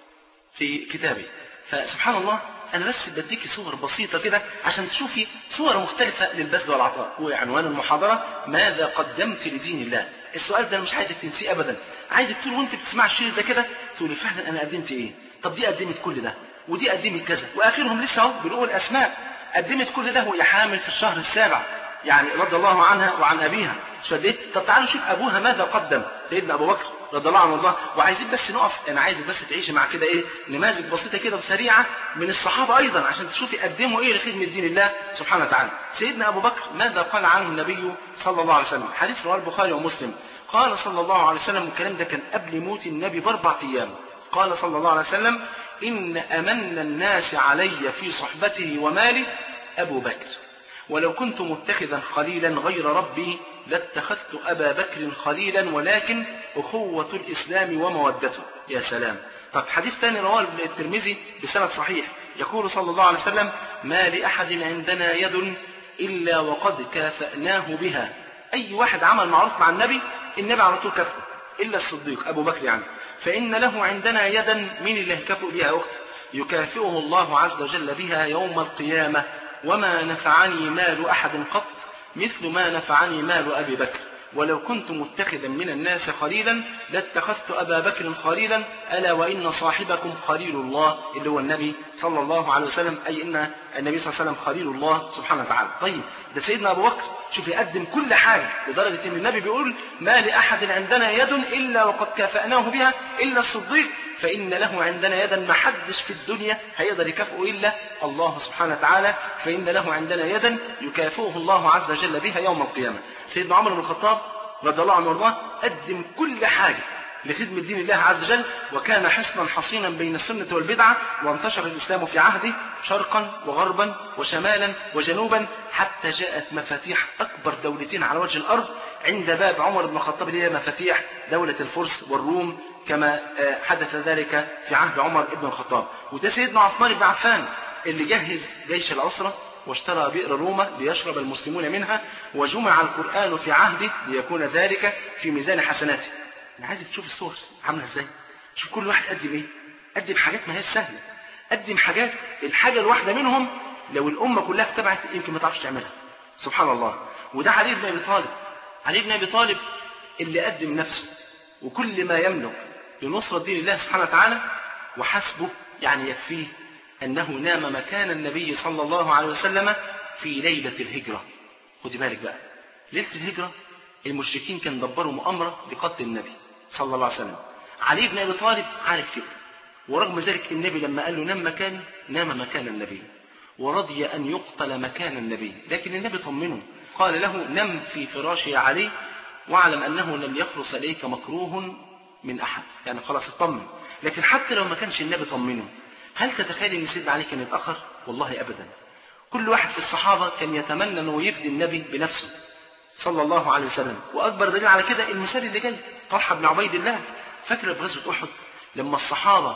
في كتابه فسبحان الله أنا بس بديكي صور بسيطة كده عشان تشوفي صور مختلفة للبذل والعطاء وعنوان المحاضرة ماذا قدمت لدين الله السؤال ده أنا مش عايزك تنسيه أبدا عايزك طول وأنت بتسمع الشيء ده كده تقولي فعلا أنا قدمت إيه طب دي قدمت كل ده ودي قدمت كذا وآخرهم لسه أهو بنقول أسماء قدمت كل ده وهي حامل في الشهر السابع يعني رضي الله عنها وعن أبيها شديت طب تعالوا نشوف أبوها ماذا قدم سيدنا أبو بكر رضي الله عنه وارضاه وعايزين بس نقف أنا عايزك بس تعيشي مع كده إيه نماذج بسيطة كده وسريعة من الصحابة أيضا عشان تشوفي قدموا إيه لخدمة دين الله سبحانه وتعالى سيدنا أبو بكر ماذا قال عنه النبي صلى الله عليه وسلم حديث رواه البخاري ومسلم قال صلى الله عليه وسلم الكلام ده كان قبل موت النبي بأربع أيام قال صلى الله عليه وسلم إن أمن الناس علي في صحبته وماله أبو بكر ولو كنت متخذا خليلا غير ربي لاتخذت أبا بكر خليلا ولكن أخوة الإسلام ومودته يا سلام طب حديث ثاني رواه الترمذي بسند صحيح يقول صلى الله عليه وسلم ما لأحد عندنا يد إلا وقد كافأناه بها أي واحد عمل معروف مع النبي النبي على طول كافئه إلا الصديق أبو بكر يعني فإن له عندنا يدا من اللي يكافئ بها أخت يكافئه الله عز وجل بها يوم القيامة وما نفعني مال أحد قط مثل ما نفعني مال أبي بكر ولو كنت متخذا من الناس خليلا لاتخذت أبا بكر خليلا ألا وإن صاحبكم خليل الله اللي هو النبي صلى الله عليه وسلم أي إن النبي صلى الله عليه وسلم خليل الله سبحانه وتعالى طيب ده سيدنا أبو بكر شوف يقدم كل حاجة لدرجة إن النبي بيقول ما لأحد عندنا يد إلا وقد كافأناه بها إلا الصديق فإن له عندنا يدا ما حدش في الدنيا هيقدر يكافئه إلا الله سبحانه وتعالى فإن له عندنا يدا يكافئه الله عز وجل بها يوم القيامة سيدنا عمر بن الخطاب رضي الله عنه وارضاه قدم كل حاجة لخدمة دين الله عز وجل وكان حصنا حصينا بين السنة والبدعة وانتشر الإسلام في عهده شرقا وغربا وشمالا وجنوبا حتى جاءت مفاتيح أكبر دولتين على وجه الأرض عند باب عمر بن الخطاب اللي هي مفاتيح دولة الفرس والروم كما حدث ذلك في عهد عمر بن الخطاب وده سيدنا عثمان بن عفان اللي جهز جيش العسرة واشترى بئر روما ليشرب المسلمون منها وجمع القرآن في عهده ليكون ذلك في ميزان حسناته انا عايزك تشوف الصور عامله ازاي شوف كل واحد قدم ايه قدم حاجات ما هي سهله قدم حاجات الحاجه الواحده منهم لو الامه كلها اتبعت يمكن ما تعرفش تعملها سبحان الله وده علي بن ابي طالب علي بن ابي طالب اللي قدم نفسه وكل ما يملك لنصرة دين الله سبحانه وتعالى وحسبه يعني يكفيه أنه نام مكان النبي صلى الله عليه وسلم في ليلة الهجرة خدي بالك بقى ليلة الهجرة المشركين كان دبروا مؤامرة لقتل النبي صلى الله عليه وسلم علي بن أبي طالب عارف كده ورغم ذلك النبي لما قال له نام مكاني نام مكان النبي ورضي أن يقتل مكان النبي لكن النبي طمنه قال له نم في فراش يا علي واعلم أنه لم يخلص إليك مكروه من أحد يعني خلاص اطمن لكن حتى لو ما كانش النبي طمنه هل تتخيل ان سيدنا علي كان يتأخر والله أبدا كل واحد في الصحابة كان يتمنى أنه يفدي النبي بنفسه صلى الله عليه وسلم وأكبر دليل على كده المثال اللي جاي طلحة بن عبيد الله فاكر في غزوة أحد لما الصحابة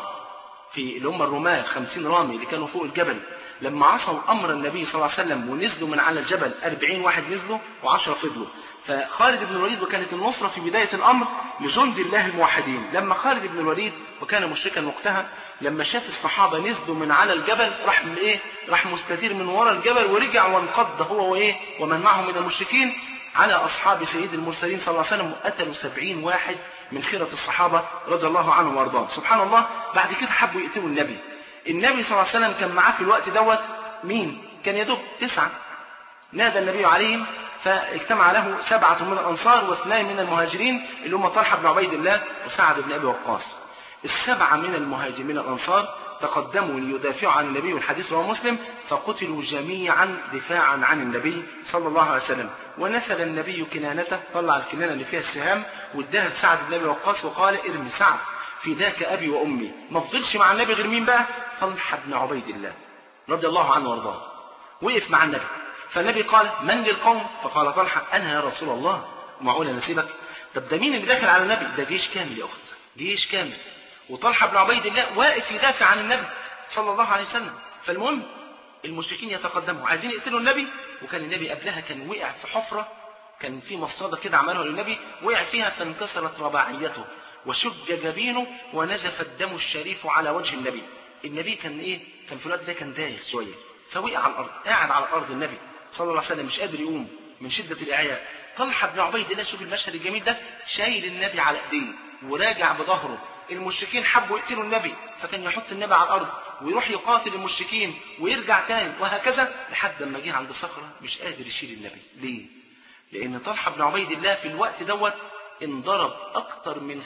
في اللي هم الرماة خمسين رامي اللي كانوا فوق الجبل لما عصوا أمر النبي صلى الله عليه وسلم ونزلوا من على الجبل أربعين واحد نزلوا وعشرة فضلوا فخالد بن الوليد وكانت النصرة في بداية الأمر لجند الله الموحدين لما خالد بن الوليد وكان مشركا وقتها لما شاف الصحابة نزلوا من على الجبل راح من ايه راح مستدير من وراء الجبل ورجع وانقض هو وايه ومن معه من المشركين على أصحاب سيد المرسلين صلى الله عليه وسلم وقتلوا سبعين واحد من خيرة الصحابة رضي الله عنهم وارضاهم سبحان الله بعد كده حبوا يقتلوا النبي النبي صلى الله عليه وسلم كان معاه في الوقت دوت مين كان يدوب تسعة نادى النبي عليهم فاجتمع له سبعة من الأنصار واثنين من المهاجرين اللي هم طلحة بن عبيد الله وسعد بن أبي وقاص السبعة من المهاجرين من الأنصار تقدموا ليدافعوا عن النبي والحديث رواه مسلم فقتلوا جميعا دفاعا عن النبي صلى الله عليه وسلم ونثل النبي كنانته طلع الكنانة اللي فيها السهام واداها لسعد بن أبي وقاص وقال ارمي سعد فداك أبي وأمي ما فضلش مع النبي غير مين بقى طلحة بن عبيد الله رضي الله عنه وارضاه وقف مع النبي فالنبي قال من للقوم فقال طلحة أنا يا رسول الله معقول أنا أسيبك طب ده مين اللي داخل على النبي ده جيش كامل يا أخت جيش كامل وطلحة بن عبيد الله واقف يدافع عن النبي صلى الله عليه وسلم فالمهم المشركين يتقدموا عايزين يقتلوا النبي وكان النبي قبلها كان وقع في حفرة كان في مصادة كده عملها للنبي وقع فيها فانكسرت رباعيته وشج جبينه ونزف الدم الشريف على وجه النبي النبي كان ايه كان في الوقت ده كان دايخ شويه فوقع على الارض قاعد على الارض النبي صلى الله عليه وسلم مش قادر يقوم من شده الاعياء طلحه بن عبيد الله شوف المشهد الجميل ده شايل النبي على ايديه وراجع بظهره المشركين حبوا يقتلوا النبي فكان يحط النبي على الارض ويروح يقاتل المشركين ويرجع تاني وهكذا لحد ما جه عند صخره مش قادر يشيل النبي ليه لان طلحه بن عبيد الله في الوقت دوت انضرب اكتر من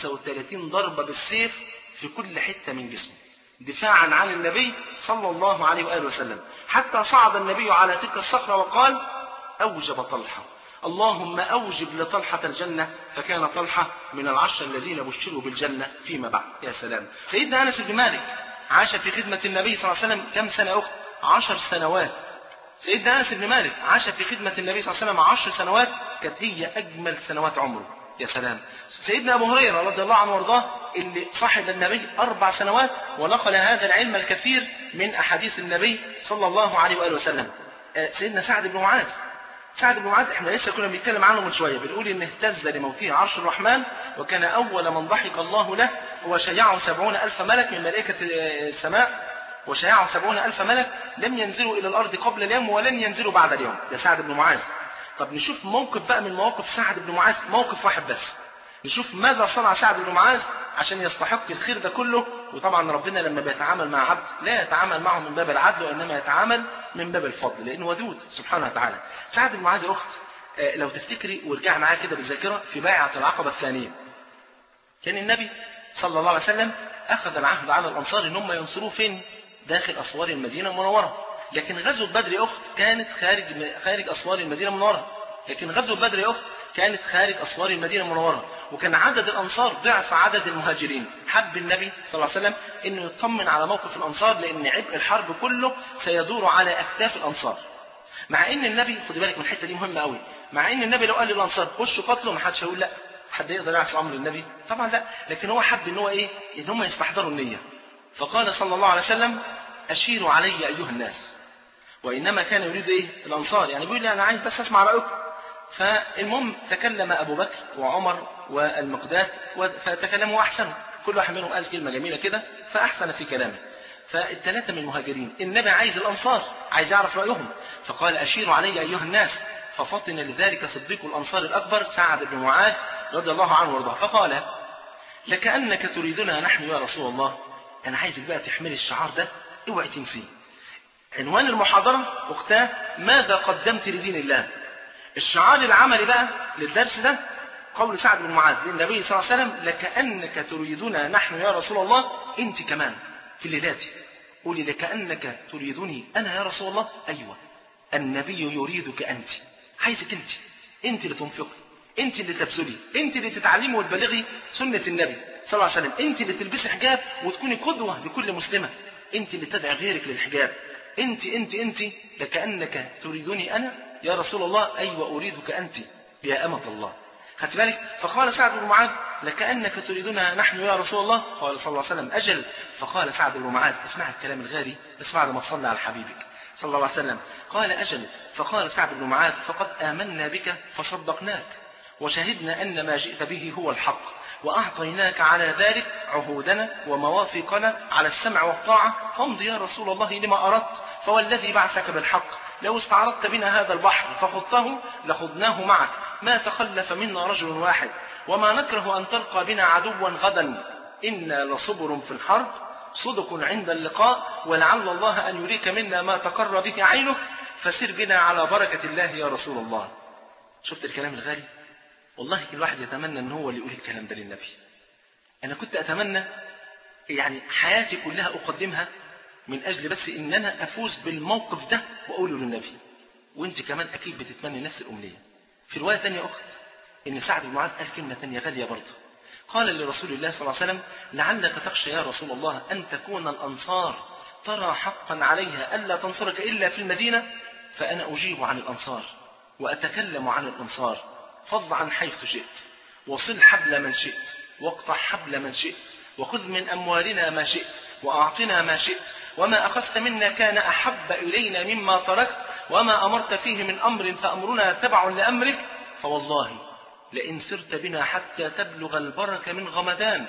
35 ضربه بالسيف في كل حته من جسمه دفاعا عن النبي صلى الله عليه واله وسلم حتى صعد النبي على تلك الصخره وقال اوجب طلحه اللهم اوجب لطلحه الجنه فكان طلحه من العشر الذين بشروا بالجنه فيما بعد يا سلام سيدنا انس بن مالك عاش في خدمه النبي صلى الله عليه وسلم كم سنه اخت عشر سنوات سيدنا انس بن مالك عاش في خدمه النبي صلى الله عليه وسلم عشر سنوات كانت هي اجمل سنوات عمره يا سلام سيدنا ابو هريره رضي الله عنه وارضاه اللي صاحب النبي اربع سنوات ونقل هذا العلم الكثير من احاديث النبي صلى الله عليه واله وسلم سيدنا سعد بن معاذ سعد بن معاذ احنا لسه كنا بنتكلم عنه من شويه بنقول ان اهتز لموته عرش الرحمن وكان اول من ضحك الله له وشيعه سبعون الف ملك من ملائكه السماء وشيعه سبعون الف ملك لم ينزلوا الى الارض قبل اليوم ولن ينزلوا بعد اليوم ده سعد بن معاذ طب نشوف موقف بقى من مواقف سعد بن معاذ موقف واحد بس نشوف ماذا صنع سعد بن معاذ عشان يستحق الخير ده كله وطبعا ربنا لما بيتعامل مع عبد لا يتعامل معه من باب العدل وانما يتعامل من باب الفضل لانه ودود سبحانه وتعالى سعد بن معاذ اخت لو تفتكري ورجع معايا كده بالذاكره في بيعه العقبه الثانيه كان النبي صلى الله عليه وسلم اخذ العهد على الانصار ان هم ينصروه فين داخل اسوار المدينه المنوره لكن غزوه بدر يا اخت كانت خارج خارج اسوار المدينه المنوره لكن غزوه بدر يا اخت كانت خارج اسوار المدينه المنوره وكان عدد الانصار ضعف عدد المهاجرين حب النبي صلى الله عليه وسلم انه يطمن على موقف الانصار لان عبء الحرب كله سيدور على اكتاف الانصار مع ان النبي خدي بالك من الحته دي مهمه قوي مع ان النبي لو قال للانصار خشوا قتلوا ما حدش هيقول لا حد يقدر يعصي امر النبي طبعا لا لكن هو حب ان هو ايه ان هم يستحضروا النيه فقال صلى الله عليه وسلم اشيروا علي ايها الناس وانما كان يريد ايه الانصار يعني بيقول لي انا عايز بس اسمع رايكم فالمهم تكلم ابو بكر وعمر والمقداد فتكلموا احسنوا كل واحد منهم قال كلمه جميله كده فاحسن في كلامه فالثلاثه من المهاجرين النبي عايز الانصار عايز يعرف رايهم فقال اشيروا علي ايها الناس ففطن لذلك صديق الانصار الاكبر سعد بن معاذ رضي الله عنه وارضاه فقال لكانك تريدنا نحن يا رسول الله انا عايزك بقى تحملي الشعار ده اوعي تنسيه عنوان المحاضرة أختاه ماذا قدمت لدين الله الشعار العملي بقى للدرس ده قول سعد بن معاذ للنبي صلى الله عليه وسلم لكأنك تريدنا نحن يا رسول الله أنت كمان في الليلات قولي لكأنك تريدني أنا يا رسول الله أيوة النبي يريدك أنت عايزك أنت أنت اللي تنفقي أنت اللي تبذلي أنت اللي تتعلمي وتبلغي سنة النبي صلى الله عليه وسلم أنت اللي تلبسي حجاب وتكوني قدوة لكل مسلمة أنت اللي تدعي غيرك للحجاب انت انت انت لكأنك تريدني انا يا رسول الله ايوه اريدك انت يا امة الله خدت بالك فقال سعد بن معاذ لكأنك تريدنا نحن يا رسول الله قال صلى الله عليه وسلم اجل فقال سعد بن معاذ اسمع الكلام الغالي بس بعد ما تصلي على حبيبك صلى الله عليه وسلم قال اجل فقال سعد بن معاذ فقد امنا بك فصدقناك وشهدنا ان ما جئت به هو الحق وأعطيناك على ذلك عهودنا ومواثيقنا على السمع والطاعة فامض يا رسول الله لما أردت فوالذي بعثك بالحق لو استعرضت بنا هذا البحر فخضته لخضناه معك ما تخلف منا رجل واحد وما نكره أن تلقى بنا عدوا غدا إنا لصبر في الحرب صدق عند اللقاء ولعل الله أن يريك منا ما تقر به عينك فسر بنا على بركة الله يا رسول الله شفت الكلام الغالي والله كل واحد يتمنى ان هو اللي يقول الكلام ده للنبي انا كنت اتمنى يعني حياتي كلها اقدمها من اجل بس ان انا افوز بالموقف ده واقوله للنبي وانت كمان اكيد بتتمنى نفس الامنيه في روايه ثانيه اخت ان سعد بن معاذ قال كلمه ثانيه غاليه برضه قال لرسول الله صلى الله عليه وسلم لعلك تخشى يا رسول الله ان تكون الانصار ترى حقا عليها الا تنصرك الا في المدينه فانا اجيب عن الانصار واتكلم عن الانصار فض عن حيث شئت وصل حبل من شئت واقطع حبل من شئت وخذ من أموالنا ما شئت وأعطنا ما شئت وما أخذت منا كان أحب إلينا مما تركت وما أمرت فيه من أمر فأمرنا تبع لأمرك فوالله لئن سرت بنا حتى تبلغ البرك من غمدان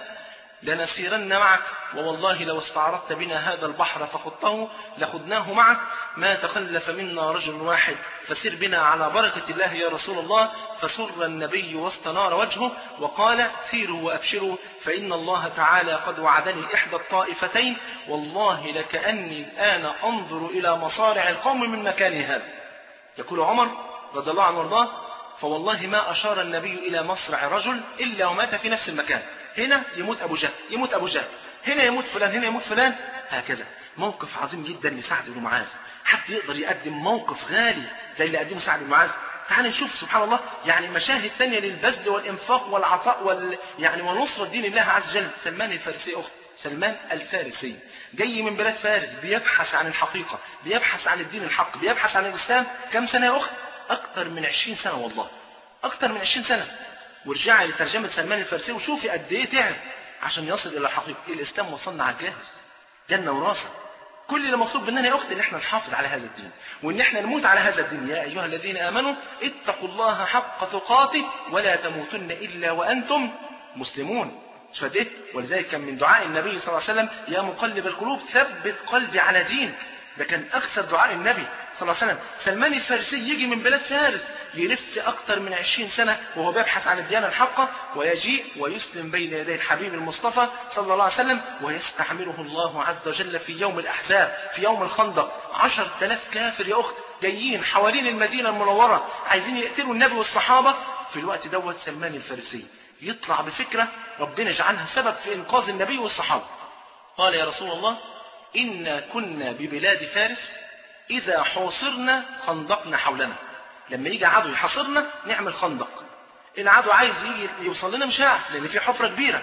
لنسيرن معك ووالله لو استعرضت بنا هذا البحر فخضته لخذناه معك ما تخلف منا رجل واحد فسر بنا على بركة الله يا رسول الله فسر النبي واستنار وجهه وقال سيروا وأبشروا فإن الله تعالى قد وعدني إحدى الطائفتين والله لكأني الآن أنظر إلى مصارع القوم من مكان هذا يقول عمر رضي الله عنه وارضاه فوالله ما أشار النبي إلى مصرع رجل إلا ومات في نفس المكان هنا يموت أبو جهل يموت أبو جهل هنا يموت فلان هنا يموت فلان هكذا موقف عظيم جدا لسعد بن معاذ حد يقدر يقدم موقف غالي زي اللي قدمه سعد بن معاذ تعال نشوف سبحان الله يعني مشاهد تانية للبذل والإنفاق والعطاء وال يعني ونصرة دين الله عز وجل سلمان الفارسي أخت سلمان الفارسي جاي من بلاد فارس بيبحث عن الحقيقة بيبحث عن الدين الحق بيبحث عن الإسلام كم سنة يا أخت أكثر من عشرين سنة والله أكثر من عشرين سنة وارجعي لترجمة سلمان الفارسي وشوفي قد إيه تعب عشان يصل إلى الحقيقة الإسلام وصلنا على الجاهز جنة وراثة كل اللي مطلوب مننا يا أختي إن إحنا نحافظ على هذا الدين وإن إحنا نموت على هذا الدين يا أيها الذين آمنوا اتقوا الله حق تقاته ولا تموتن إلا وأنتم مسلمون مش إيه؟ ولذلك كان من دعاء النبي صلى الله عليه وسلم يا مقلب القلوب ثبت قلبي على دينك ده كان أكثر دعاء النبي صلى الله عليه وسلم سلمان الفارسي يجي من بلاد فارس يلف أكثر من عشرين سنة وهو بيبحث عن الديانة الحقة ويجيء ويسلم بين يدي الحبيب المصطفى صلى الله عليه وسلم ويستعمله الله عز وجل في يوم الأحزاب في يوم الخندق عشر تلاف كافر يا أخت جايين حوالين المدينة المنورة عايزين يقتلوا النبي والصحابة في الوقت دوت سلمان الفارسي يطلع بفكرة ربنا جعلها سبب في إنقاذ النبي والصحابة قال يا رسول الله إنا كنا ببلاد فارس إذا حوصرنا خندقنا حولنا لما يجي عدو يحاصرنا نعمل خندق العدو عايز يجي يوصل لنا مش هيعرف لأن في حفرة كبيرة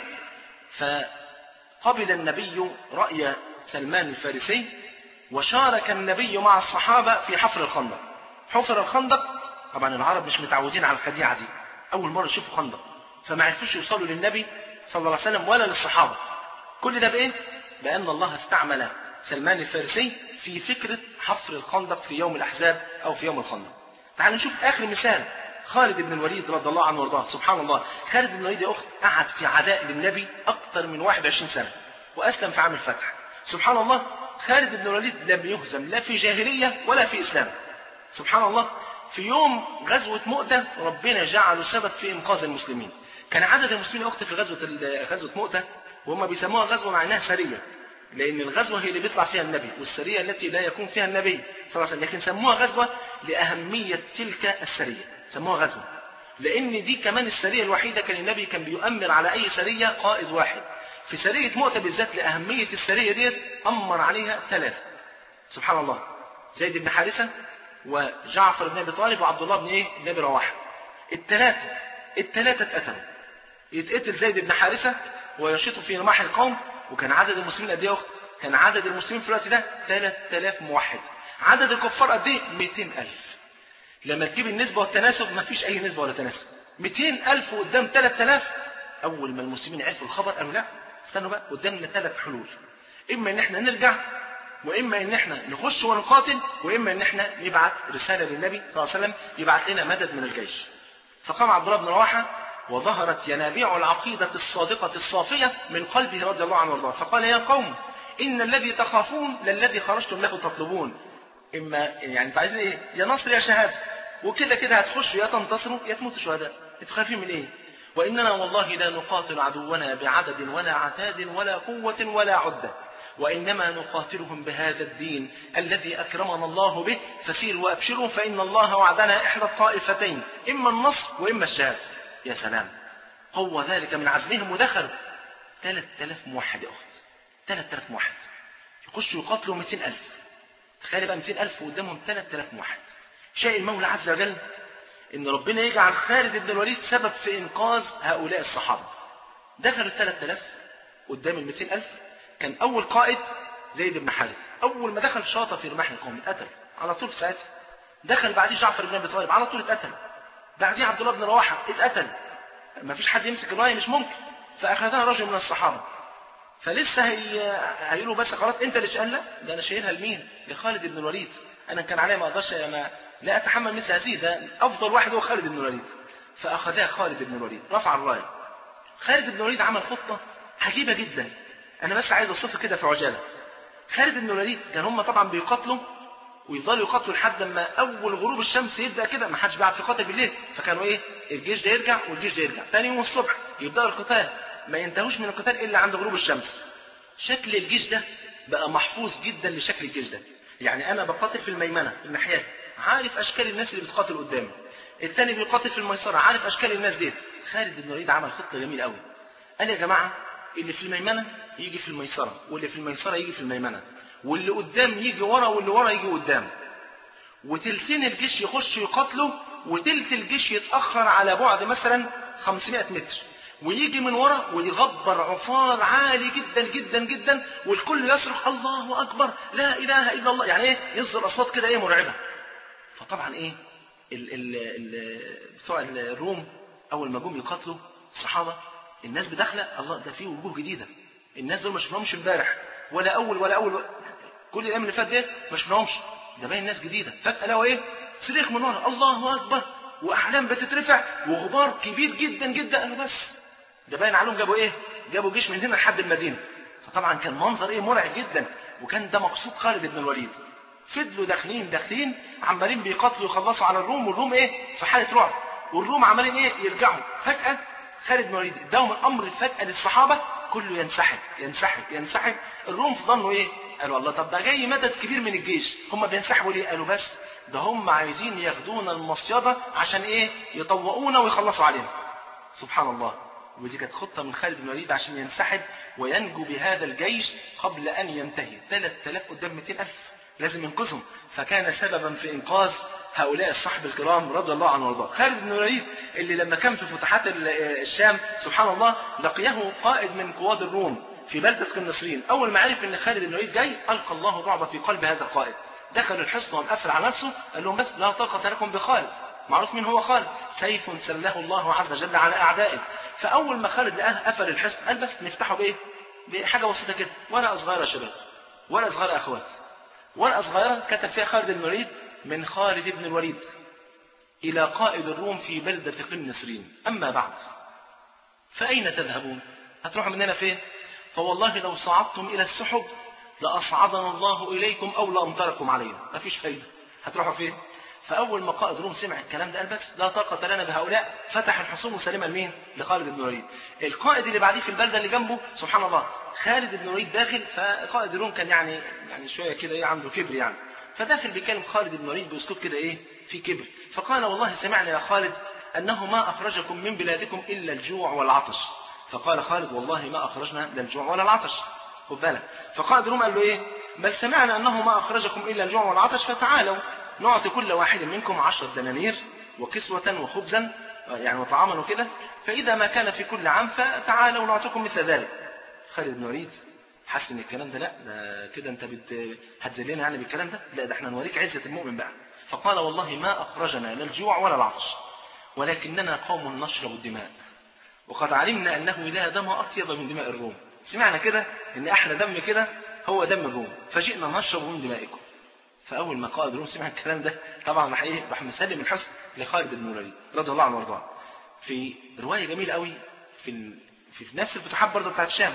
فقبل النبي رأي سلمان الفارسي وشارك النبي مع الصحابة في حفر الخندق حفر الخندق طبعا العرب مش متعودين على الخديعة دي أول مرة يشوفوا خندق فما عرفوش يوصلوا للنبي صلى الله عليه وسلم ولا للصحابة كل ده بإيه؟ بأن الله استعمل سلمان الفارسي في فكرة حفر الخندق في يوم الأحزاب أو في يوم الخندق تعالوا نشوف آخر مثال خالد بن الوليد رضي الله عنه وارضاه سبحان الله خالد بن الوليد يا أخت قعد في عداء للنبي أكثر من 21 سنة وأسلم في عام الفتح سبحان الله خالد بن الوليد لم يهزم لا في جاهلية ولا في إسلام سبحان الله في يوم غزوة مؤتة ربنا جعله سبب في إنقاذ المسلمين كان عدد المسلمين وقت في غزوة غزوة مؤتة وهم بيسموها غزوة معناها سرية لأن الغزوة هي اللي بيطلع فيها النبي والسرية التي لا يكون فيها النبي صلى الله عليه وسلم لكن سموها غزوة لأهمية تلك السرية سموها غزوة لأن دي كمان السرية الوحيدة كان النبي كان بيؤمر على أي سرية قائد واحد في سرية مؤتة بالذات لأهمية السرية ديت أمر عليها ثلاثة سبحان الله زيد بن حارثة وجعفر بن أبي طالب وعبد الله بن إيه بن أبي رواحة الثلاثة الثلاثة اتقتلوا يتقتل زيد بن حارثة ويشيط في رماح القوم وكان عدد المسلمين قد ايه يا اخت؟ كان عدد المسلمين في الوقت ده 3000 موحد عدد الكفار قد ايه 200000 لما تجيب النسبة والتناسب ما فيش أي نسبة ولا تناسب 200000 قدام 3000 أول ما المسلمين عرفوا الخبر قالوا لا استنوا بقى قدامنا ثلاث حلول إما إن إحنا نرجع وإما إن إحنا نخش ونقاتل وإما إن إحنا نبعت رسالة للنبي صلى الله عليه وسلم يبعت لنا مدد من الجيش فقام عبد الله بن رواحة وظهرت ينابيع العقيدة الصادقة الصافية من قلبه رضي الله عنه وارضاه فقال يا قوم إن الذي تخافون للذي خرجتم له تطلبون إما يعني أنت عايزين إيه يا نصر يا شهادة وكده كده هتخشوا يا تنتصروا يا تموتوا شهداء انتوا خايفين من إيه وإننا والله لا نقاتل عدونا بعدد ولا عتاد ولا قوة ولا عدة وإنما نقاتلهم بهذا الدين الذي أكرمنا الله به فسيروا وأبشروا فإن الله وعدنا إحدى الطائفتين إما النصر وإما الشهادة يا سلام قوة ذلك من عزمهم ودخلوا 3000 موحد يا أخت 3000 موحد يخشوا يقاتلوا 200000 تخيل بقى 200000 وقدامهم 3000 موحد شاء المولى عز وجل ان ربنا يجعل خالد بن الوليد سبب في انقاذ هؤلاء الصحابه دخلوا ال 3000 قدام ال 200000 كان اول قائد زيد بن حارث اول ما دخل شاطه في رماح القوم اتقتل على طول في ساعتها دخل بعديه جعفر بن ابي طالب على طول اتقتل بعديه عبد الله بن رواحه اتقتل ما فيش حد يمسك الرايه مش ممكن فاخذها رجل من الصحابه فلسه هي هيقولوا بس خلاص انت اللي قال لا ده انا شايلها لمين لخالد بن الوليد انا كان عليا ما اقدرش انا لا اتحمل مثل هذه ده افضل واحد هو خالد بن الوليد فاخذها خالد بن الوليد رفع الرايه خالد بن الوليد عمل خطه عجيبه جدا انا بس عايز اوصفها كده في عجاله خالد بن الوليد كان هم طبعا بيقاتلوا ويفضلوا يقاتلوا لحد ما اول غروب الشمس يبدا كده ما حدش بيعرف يقاتل بالليل فكانوا ايه الجيش ده يرجع والجيش ده يرجع تاني يوم الصبح يبداوا القتال ما ينتهوش من القتال الا عند غروب الشمس شكل الجيش ده بقى محفوظ جدا لشكل الجيش ده يعني انا بقاتل في الميمنه الناحيه عارف اشكال الناس اللي بتقاتل قدامي الثاني بيقاتل في الميسره عارف اشكال الناس دي خالد بن الوليد عمل خطه جميله قوي قال يا جماعه اللي في الميمنه يجي في الميسره واللي في الميسره يجي في الميمنه واللي قدام يجي ورا واللي ورا يجي قدام وتلتين الجيش يخش يقاتلوا وتلت الجيش يتاخر على بعد مثلا 500 متر ويجي من ورا ويغبر عفار عالي جدا جدا جدا والكل يصرخ الله اكبر لا اله الا الله يعني ايه يصدر اصوات كده ايه مرعبه فطبعا ايه ال ال ال بتوع الروم اول ما جم يقاتلوا الصحابه الناس بداخله الله ده في وجوه جديده الناس دول ما شفناهمش امبارح ولا اول ولا اول كل الايام اللي فات دي ما شفناهمش ده باين ناس جديده فجاه لقوا ايه صريخ من ورا الله اكبر واحلام بتترفع وغبار كبير جدا جدا قالوا بس ده باين عليهم جابوا ايه جابوا جيش من هنا لحد المدينه فطبعا كان منظر ايه مرعب جدا وكان ده مقصود خالد بن الوليد فضلوا داخلين داخلين عمالين بيقاتلوا يخلصوا على الروم والروم ايه في حاله رعب والروم عمالين ايه يرجعوا فجاه خالد بن الوليد اداهم الامر فجاه للصحابه كله ينسحب ينسحب ينسحب الروم ظنوا ايه قالوا الله طب ده جاي مدد كبير من الجيش هم بينسحبوا ليه قالوا بس ده هم عايزين ياخدونا المصيده عشان ايه يطوقونا ويخلصوا علينا سبحان الله ودي كانت خطة من خالد بن الوليد عشان ينسحب وينجو بهذا الجيش قبل أن ينتهي 3000 قدام 200000 لازم ينقذهم فكان سببا في إنقاذ هؤلاء الصحب الكرام رضي الله عنه وارضاه خالد بن الوليد اللي لما كان في فتوحات الشام سبحان الله لقيه قائد من قواد الروم في بلدة النصرين أول ما عرف أن خالد بن الوليد جاي ألقى الله الرعب في قلب هذا القائد دخل الحصن ومقفل على نفسه قال لهم بس لا طاقة لكم بخالد معروف مين هو خالد سيف سله الله عز وجل على أعدائه فأول ما خالد لقاه قفل الحصن قال بس نفتحه بإيه بحاجة بسيطة كده ورقة صغيرة يا شباب ورقة صغيرة يا أخوات ورقة صغيرة كتب فيها خالد بن الوليد من خالد بن الوليد إلى قائد الروم في بلدة قنسرين أما بعد فأين تذهبون هتروحوا مننا فين فوالله لو صعدتم إلى السحب لأصعدنا الله إليكم أو لأمطركم علينا مفيش فايدة هتروحوا فين فأول ما قائد روم سمع الكلام ده قال بس لا طاقة لنا بهؤلاء فتح الحصون سالما لمين؟ لخالد بن الوليد. القائد اللي بعديه في البلدة اللي جنبه سبحان الله خالد بن الوليد داخل فقائد روم كان يعني يعني شوية كده إيه عنده كبر يعني. فداخل بيكلم خالد بن الوليد بأسلوب كده إيه؟ في كبر. فقال والله سمعنا يا خالد أنه ما أخرجكم من بلادكم إلا الجوع والعطش. فقال خالد والله ما أخرجنا لا الجوع ولا العطش. خد بالك. فقائد روم قال له إيه؟ بل سمعنا أنه ما أخرجكم إلا الجوع والعطش فتعالوا نعطي كل واحد منكم عشرة دنانير وكسوة وخبزا يعني وطعاما وكده فإذا ما كان في كل عام فتعالوا نعطيكم مثل ذلك خالد بن وليد حس ان الكلام ده لا ده كده انت بت... هتذلنا يعني بالكلام ده لا ده احنا نوريك عزة المؤمن بقى فقال والله ما أخرجنا لا الجوع ولا العطش ولكننا قوم نشرب الدماء وقد علمنا أنه لا دم أطيب من دماء الروم سمعنا كده ان احلى دم كده هو دم الروم فجئنا نشرب من دمائكم فاول ما قائد الروم سمع الكلام ده طبعا راح ايه راح مسلم الحسن لخالد بن الوليد رضي الله عنه وارضاه في روايه جميله قوي في ال... في نفس الفتوحات برضه بتاعت الشام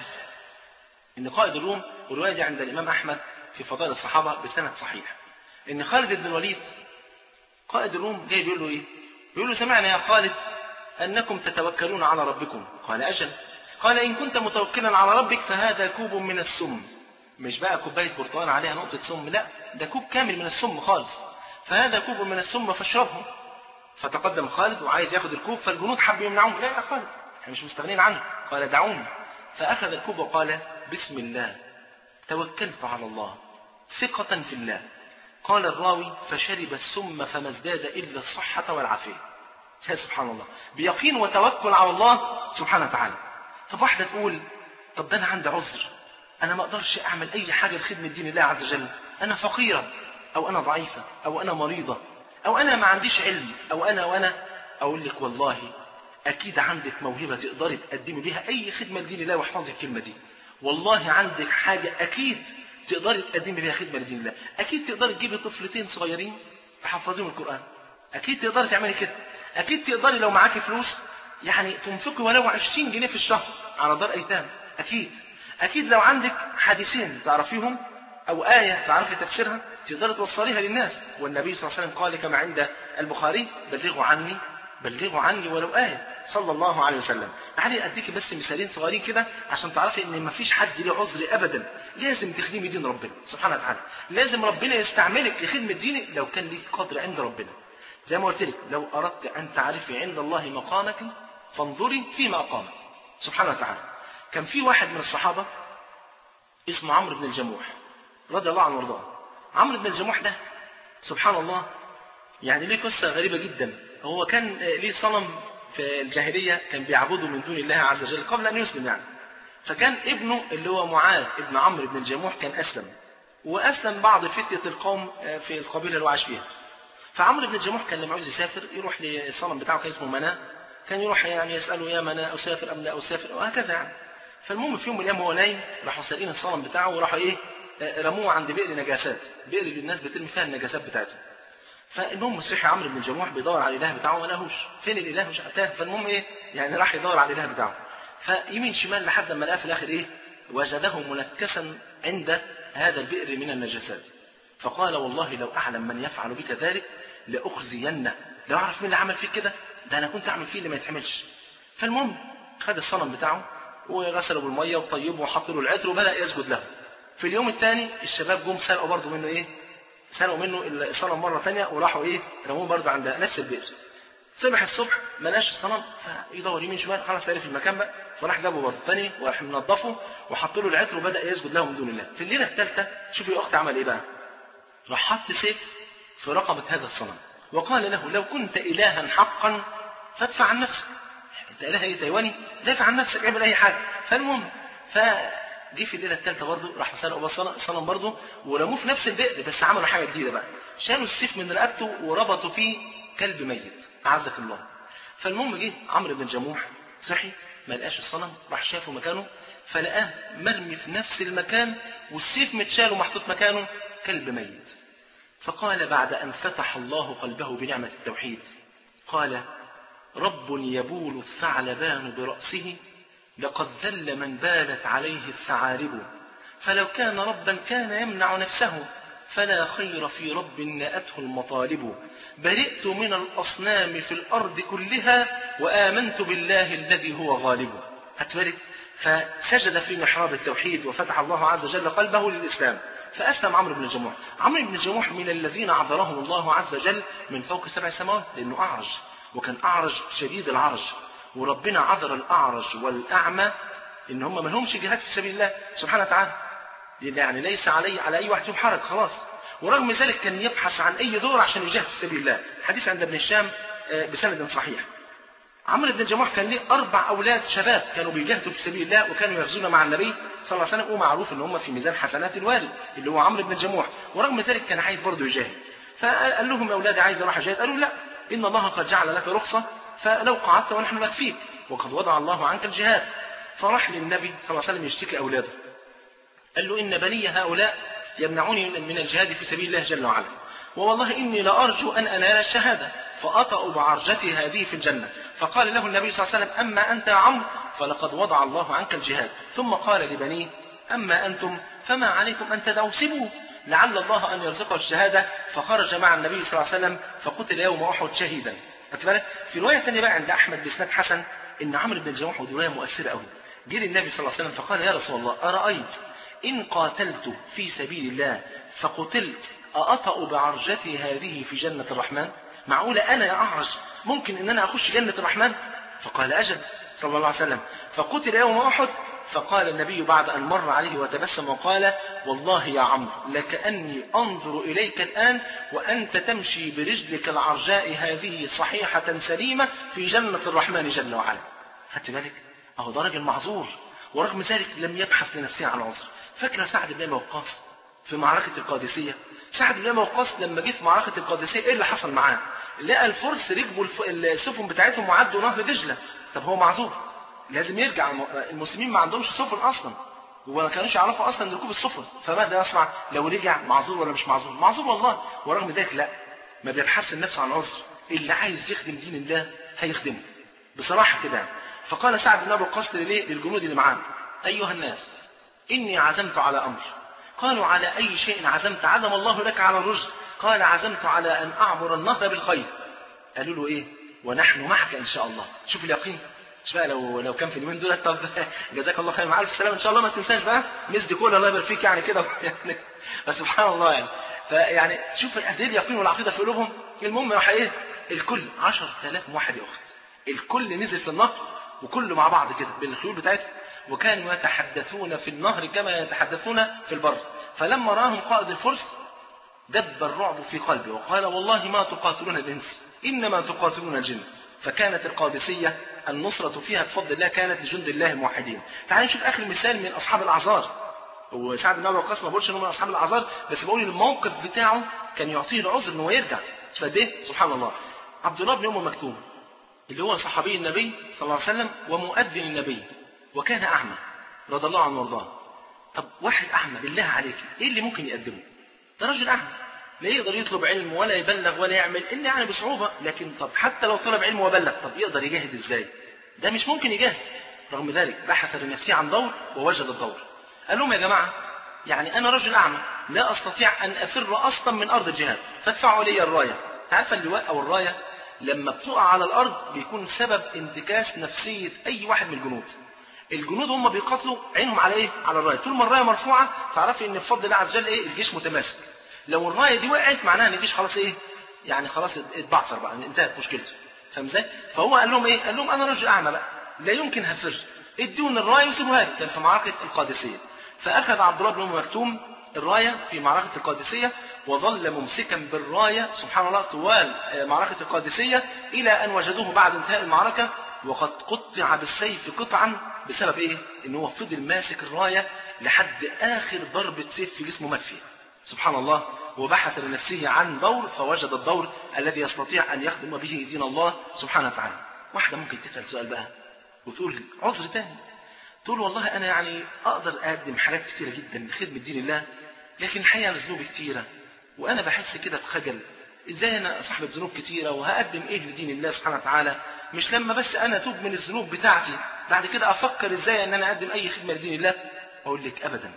ان قائد الروم والروايه دي عند الامام احمد في فضائل الصحابه بسند صحيح ان خالد بن الوليد قائد الروم جاي بيقول له ايه بيقول له سمعنا يا خالد انكم تتوكلون على ربكم قال اجل قال ان كنت متوكلا على ربك فهذا كوب من السم مش بقى كوباية برتقال عليها نقطة سم لا ده كوب كامل من السم خالص فهذا كوب من السم فاشربه فتقدم خالد وعايز ياخد الكوب فالجنود حبوا يمنعوه لا يا خالد احنا مش مستغنين عنه قال دعوني فأخذ الكوب وقال بسم الله توكلت على الله ثقة في الله قال الراوي فشرب السم فما ازداد إلا الصحة والعافية يا سبحان الله بيقين وتوكل على الله سبحانه وتعالى طب واحدة تقول طب ده أنا عندي عذر أنا ما أقدرش أعمل أي حاجة لخدمة دين الله عز وجل أنا فقيرة أو أنا ضعيفة أو أنا مريضة أو أنا ما عنديش علم أو أنا وأنا أقول لك والله أكيد عندك موهبة تقدري تقدمي بيها أي خدمة لدين الله واحفظي الكلمة دي والله عندك حاجة أكيد تقدري تقدمي بيها خدمة لدين الله أكيد تقدري تجيبي طفلتين صغيرين تحفظيهم القرآن أكيد تقدري تعملي كده أكيد تقدري لو معاكي فلوس يعني تنفقي ولو 20 جنيه في الشهر على دار أيتام أكيد أكيد لو عندك حديثين تعرفيهم أو آية تعرفي تفسيرها تقدري توصليها للناس والنبي صلى الله عليه وسلم قال كما عند البخاري بلغوا عني بلغوا عني ولو آية صلى الله عليه وسلم تعالي أديك بس مثالين صغيرين كده عشان تعرفي إن ما فيش حد له عذر أبدا لازم تخدمي دين ربنا سبحانه وتعالى لازم ربنا يستعملك لخدمة دينك لو كان ليك قدر عند ربنا زي ما قلت لك لو أردت أن تعرفي عند الله مقامك فانظري فيما أقامك سبحانه وتعالى كان في واحد من الصحابة اسمه عمرو بن الجموح رضي الله عنه وارضاه عمرو بن الجموح ده سبحان الله يعني ليه قصة غريبة جدا هو كان ليه صنم في الجاهلية كان بيعبده من دون الله عز وجل قبل أن يسلم يعني فكان ابنه اللي هو معاذ ابن عمرو بن الجموح كان أسلم وأسلم بعض فتية القوم في القبيلة اللي هو عاش فيها فعمرو بن الجموح كان لما عاوز يسافر يروح للصنم بتاعه كان اسمه مناه كان يروح يعني يسأله يا مناه أسافر أم لا أسافر وهكذا يعني فالمهم في يوم من الأيام هو نايم راحوا سارقين الصنم بتاعه وراحوا إيه رموه عند بئر نجاسات بئر اللي الناس بترمي فيها النجاسات بتاعتهم فالمهم صحي عمرو بن الجموح بيدور على الاله بتاعه ما لهوش فين الاله مش تاه فالمهم ايه يعني راح يدور على الاله بتاعه فيمين شمال لحد ما لقاه في الاخر ايه وجده منكسا عند هذا البئر من النجاسات فقال والله لو اعلم من يفعل بك ذلك لاخزينه لو اعرف مين اللي عمل فيك كده ده انا كنت اعمل فيه اللي ما يتعملش فالمهم خد الصنم بتاعه وغسله بالميه وطيبه وحط له العطر وبدا يسجد له في اليوم الثاني الشباب جم سرقوا برضه منه ايه سرقوا منه الصنم مرة تانية وراحوا ايه رموه برضه عند نفس البئر صبح الصبح ما لقاش الصنم فيدور يمين شمال خلاص لقى في المكان بقى فراح جابه برضه تاني وراح منضفه وحط له العطر وبدا يسجد له من دون الله في الليله الثالثه شوفي يا اختي عمل ايه بقى راح حط سيف في رقبه هذا الصنم وقال له لو كنت الها حقا فادفع عن نفسك انت اله ايه تايواني دافع عن نفسك اعمل اي حاجه فالمهم ف جه في الليله الثالثه برضه راح سرقوا صنم برضه ورموه في نفس البئر بس عملوا حاجه جديده بقى شالوا السيف من رقبته وربطوا فيه كلب ميت اعزك الله فالمهم جه عمرو بن جموح صحي ما لقاش الصنم راح شافه مكانه فلقاه مرمي في نفس المكان والسيف متشال ومحطوط مكانه كلب ميت فقال بعد ان فتح الله قلبه بنعمه التوحيد قال رب يبول الثعلبان براسه لقد ذل من بالت عليه الثعالب فلو كان ربا كان يمنع نفسه فلا خير في رب نأته المطالب برئت من الأصنام في الأرض كلها وآمنت بالله الذي هو غالب هتبرك فسجد في محراب التوحيد وفتح الله عز وجل قلبه للإسلام فأسلم عمرو بن الجموح عمرو بن الجموح من الذين عذرهم الله عز وجل من فوق سبع سماوات لأنه أعرج وكان أعرج شديد العرج وربنا عذر الأعرج والأعمى إن هم ما لهمش جهاد في سبيل الله سبحانه وتعالى يعني ليس علي على أي واحد فيهم حرج خلاص ورغم ذلك كان يبحث عن أي دور عشان يجاهد في سبيل الله حديث عند ابن الشام بسند صحيح عمرو بن الجموح كان ليه أربع أولاد شباب كانوا بيجاهدوا في سبيل الله وكانوا يغزون مع النبي صلى الله عليه وسلم ومعروف إن هم في ميزان حسنات الوالد اللي هو عمرو بن الجموح ورغم ذلك كان عايز برضه يجاهد فقال لهم يا أولادي عايز أروح أجاهد قالوا لا إن الله قد جعل لك رخصة فلو قعدت ونحن نكفيك وقد وضع الله عنك الجهاد فراح للنبي صلى الله عليه وسلم يشتكي أولاده قال له إن بني هؤلاء يمنعوني من الجهاد في سبيل الله جل وعلا ووالله إني لأرجو أن أنال الشهادة فأطأ بعرجتي هذه في الجنة فقال له النبي صلى الله عليه وسلم أما أنت يا عمرو فلقد وضع الله عنك الجهاد ثم قال لبنيه أما أنتم فما عليكم أن تدعوا سبوا لعل الله أن يرزقه الشهادة فخرج مع النبي صلى الله عليه وسلم فقتل يوم أحد شهيدا في رواية ثانية بقى عند أحمد بإسناد حسن إن عمرو بن الجموح ودي رواية مؤثرة قوي جه للنبي صلى الله عليه وسلم فقال يا رسول الله أرأيت إن قاتلت في سبيل الله فقتلت أأطأ بعرجتي هذه في جنة الرحمن معقولة أنا يا أعرج ممكن أن أنا أخش جنة الرحمن فقال أجل صلى الله عليه وسلم فقتل يوم أحد فقال النبي بعد أن مر عليه وتبسم وقال والله يا عمرو لكأني أنظر إليك الآن وأنت تمشي برجلك العرجاء هذه صحيحة سليمة في جنة الرحمن جل وعلا خدت بالك أهو ده راجل معذور ورغم ذلك لم يبحث لنفسه عن عذر فاكر سعد بن وقاص في معركة القادسية سعد بن وقاص لما جه في معركة القادسية ايه اللي حصل معاه لقى الفرس ركبوا الف... السفن بتاعتهم وعدوا نهر دجلة طب هو معذور لازم يرجع المسلمين ما عندهمش سفن اصلا وما كانوش يعرفوا اصلا ركوب السفن فماذا يصنع لو رجع معذور ولا مش معذور معذور والله ورغم ذلك لا ما بيبحث النفس عن عذر اللي عايز يخدم دين الله هيخدمه بصراحة كده فقال سعد بن ابي وقاص ليه للجنود اللي معاه ايها الناس اني عزمت على امر قالوا على اي شيء عزمت عزم الله لك على الرشد قال عزمت على ان اعبر النهر بالخير قالوا له ايه ونحن معك ان شاء الله شوف اليقين مش بقى لو لو كان في اليومين دول طب جزاك الله خير مع الف سلامه ان شاء الله ما تنساش بقى مس دي كولا الله يبارك فيك يعني كده يعني فسبحان الله يعني فيعني شوف قد ايه اليقين والعقيده في قلوبهم المهم راح ايه الكل 10000 واحد يا اخت الكل نزل في النهر وكله مع بعض كده بالخيول بتاعتهم وكانوا يتحدثون في النهر كما يتحدثون في البر فلما راهم قائد الفرس دب الرعب في قلبه وقال والله ما تقاتلون الانس انما تقاتلون الجن فكانت القادسيه النصرة فيها بفضل الله كانت لجند الله الموحدين. تعالوا نشوف آخر مثال من أصحاب الأعذار. وسعد بن أبي وقاص ما بقولش إنه من أصحاب الأعذار بس بقول الموقف بتاعه كان يعطيه العذر إن هو يرجع. فقد إيه؟ سبحان الله. عبد الله بن أم مكتوم اللي هو صحابي النبي صلى الله عليه وسلم ومؤذن النبي وكان أعمى رضي الله عنه وارضاه. طب واحد أعمى بالله عليك إيه اللي ممكن يقدمه؟ ده رجل أعمى لا يقدر يطلب علم ولا يبلغ ولا يعمل إلا يعني بصعوبة لكن طب حتى لو طلب علم وبلغ طب يقدر يجاهد إزاي ده مش ممكن يجاهد رغم ذلك بحث لنفسه عن دور ووجد الدور قال لهم يا جماعة يعني أنا رجل أعمى لا أستطيع أن أفر أصلا من أرض الجهاد فادفعوا لي الراية عارفة اللواء أو الراية لما بتقع على الأرض بيكون سبب انتكاس نفسية أي واحد من الجنود الجنود هم بيقاتلوا عينهم على ايه؟ على الرايه، طول ما الرايه مرفوعه تعرفي ان بفضل الله عز وجل ايه؟ الجيش متماسك. لو الرايه دي وقعت معناها ان الجيش خلاص ايه؟ يعني خلاص اتبعثر بقى انتهت مشكلته. فاهم ازاي؟ فهو قال لهم ايه؟ قال لهم انا رجل اعمى بقى لا يمكن هفر ادوني الرايه وسيبوها لي كان في معركه القادسيه. فاخذ عبد الله بن ام مكتوم الرايه في معركه القادسيه وظل ممسكا بالرايه سبحان الله طوال معركه القادسيه الى ان وجدوه بعد انتهاء المعركه وقد قطع بالسيف قطعا بسبب ايه؟ ان هو فضل ماسك الرايه لحد اخر ضربه سيف في جسمه مات فيها. سبحان الله وبحث لنفسه عن دور فوجد الدور الذي يستطيع ان يخدم به دين الله سبحانه وتعالى. واحده ممكن تسال سؤال بقى وتقول عذر تاني. تقول والله انا يعني اقدر اقدم حاجات كتيره جدا لخدمه دين الله لكن الحقيقه ذنوبي كتيره وانا بحس كده بخجل ازاي انا صاحبة ذنوب كتيره وهقدم ايه لدين الله سبحانه وتعالى مش لما بس انا اتوب من الذنوب بتاعتي بعد كده افكر ازاي ان انا اقدم اي خدمه لدين الله اقول لك ابدا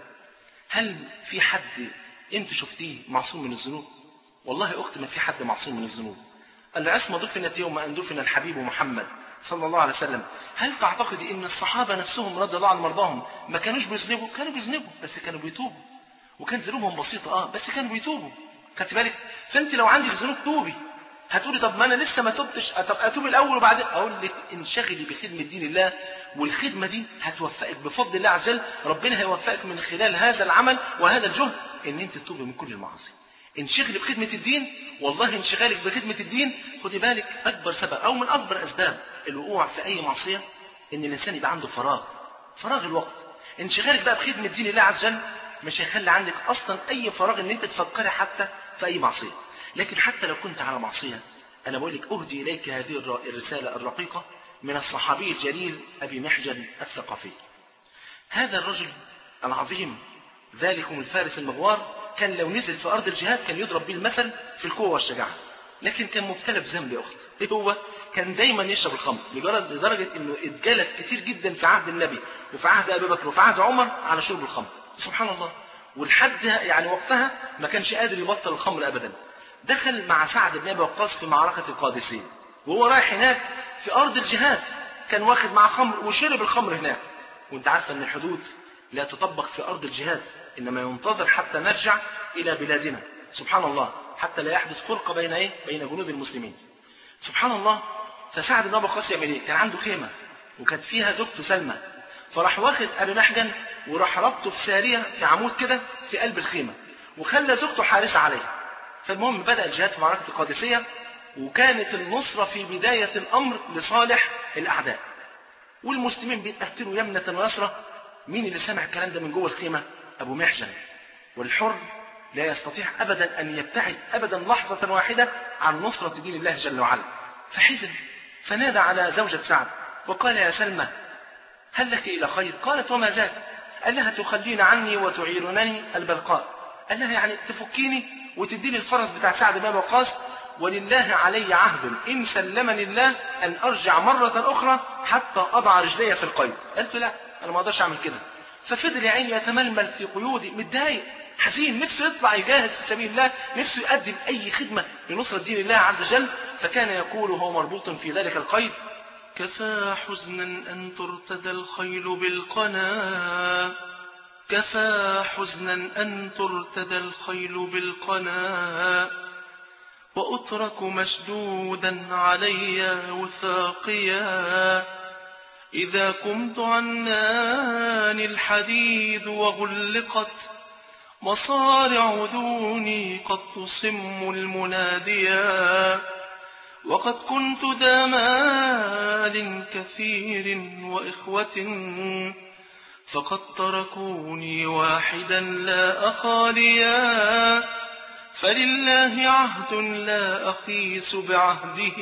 هل في حد انت شفتيه معصوم من الذنوب والله اختي ما في حد معصوم من الذنوب العصمه دفنت يوم ان دفن الحبيب محمد صلى الله عليه وسلم هل تعتقدي ان الصحابه نفسهم رضي الله عنهم وارضاهم ما كانوش بيذنبوا كانوا بيذنبوا بس كانوا بيتوبوا وكان ذنوبهم بسيطه اه بس كانوا بيتوبوا خدت بالك فانت لو عندك ذنوب توبي هتقولي طب ما انا لسه ما تبتش طب اتوب الاول وبعدين اقول لك انشغلي بخدمه دين الله والخدمه دي هتوفقك بفضل الله عز وجل ربنا هيوفقك من خلال هذا العمل وهذا الجهد ان انت تتوبي من كل المعاصي انشغلي بخدمه الدين والله انشغالك بخدمه الدين خدي بالك اكبر سبب او من اكبر اسباب الوقوع في اي معصيه ان الانسان يبقى عنده فراغ فراغ الوقت انشغالك بقى بخدمه دين الله عز وجل مش هيخلي عندك اصلا اي فراغ ان انت تفكري حتى في اي معصيه لكن حتى لو كنت على معصيه انا بقول لك اهدي اليك هذه الرساله الرقيقه من الصحابي الجليل ابي محجن الثقفي هذا الرجل العظيم ذلكم الفارس المغوار كان لو نزل في ارض الجهاد كان يضرب به المثل في القوه والشجاعه لكن كان مبتلى بذنب يا اخت ايه هو كان دايما يشرب الخمر لدرجه انه اتجلد كتير جدا في عهد النبي وفي عهد ابي بكر وفي عهد عمر على شرب الخمر سبحان الله ولحد يعني وقتها ما كانش قادر يبطل الخمر ابدا دخل مع سعد بن ابي وقاص في معركه القادسيه وهو رايح هناك في ارض الجهاد كان واخد معاه خمر وشرب الخمر هناك وانت عارفه ان الحدود لا تطبق في أرض الجهاد إنما ينتظر حتى نرجع إلى بلادنا سبحان الله حتى لا يحدث فرقة بين إيه؟ بين جنود المسلمين سبحان الله فسعد بن أبي وقاص يعمل إيه؟ كان عنده خيمة وكانت فيها زوجته سلمى فراح واخد أبي محجن وراح ربطه في سارية في عمود كده في قلب الخيمة وخلى زوجته حارسة عليه فالمهم بدأ الجهاد في معركة القادسية وكانت النصرة في بداية الأمر لصالح الأعداء والمسلمين بيتقتلوا يمنة ويسرى مين اللي سمع الكلام ده من جوه الخيمة أبو محجن والحر لا يستطيع أبدا أن يبتعد أبدا لحظة واحدة عن نصرة دين الله جل وعلا فحزن فنادى على زوجة سعد وقال يا سلمى هل لك إلى خير قالت وما ذاك قال لها تخلين عني وتعيرنني البلقاء قال لها يعني تفكيني وتديني الفرس بتاع سعد بن وقاص ولله علي عهد إن سلمني الله أن أرجع مرة أخرى حتى أضع رجلي في القيد قلت لا أنا ما أقدرش أعمل كده ففضل يا عيني يتململ في قيودي متضايق حزين نفسه يطلع يجاهد في سبيل الله نفسه يقدم أي خدمة لنصرة دين الله عز وجل فكان يقول وهو مربوط في ذلك القيد كفى حزنا أن ترتدى الخيل بالقنا كفى حزنا أن ترتدى الخيل بالقنا وأترك مشدودا علي وثاقيا إذا كنت عنان الحديد وغلقت مصارع دوني قد تصم المناديا وقد كنت ذا مال كثير وإخوة فقد تركوني واحدا لا أخاليا فلله عهد لا أخيس بعهده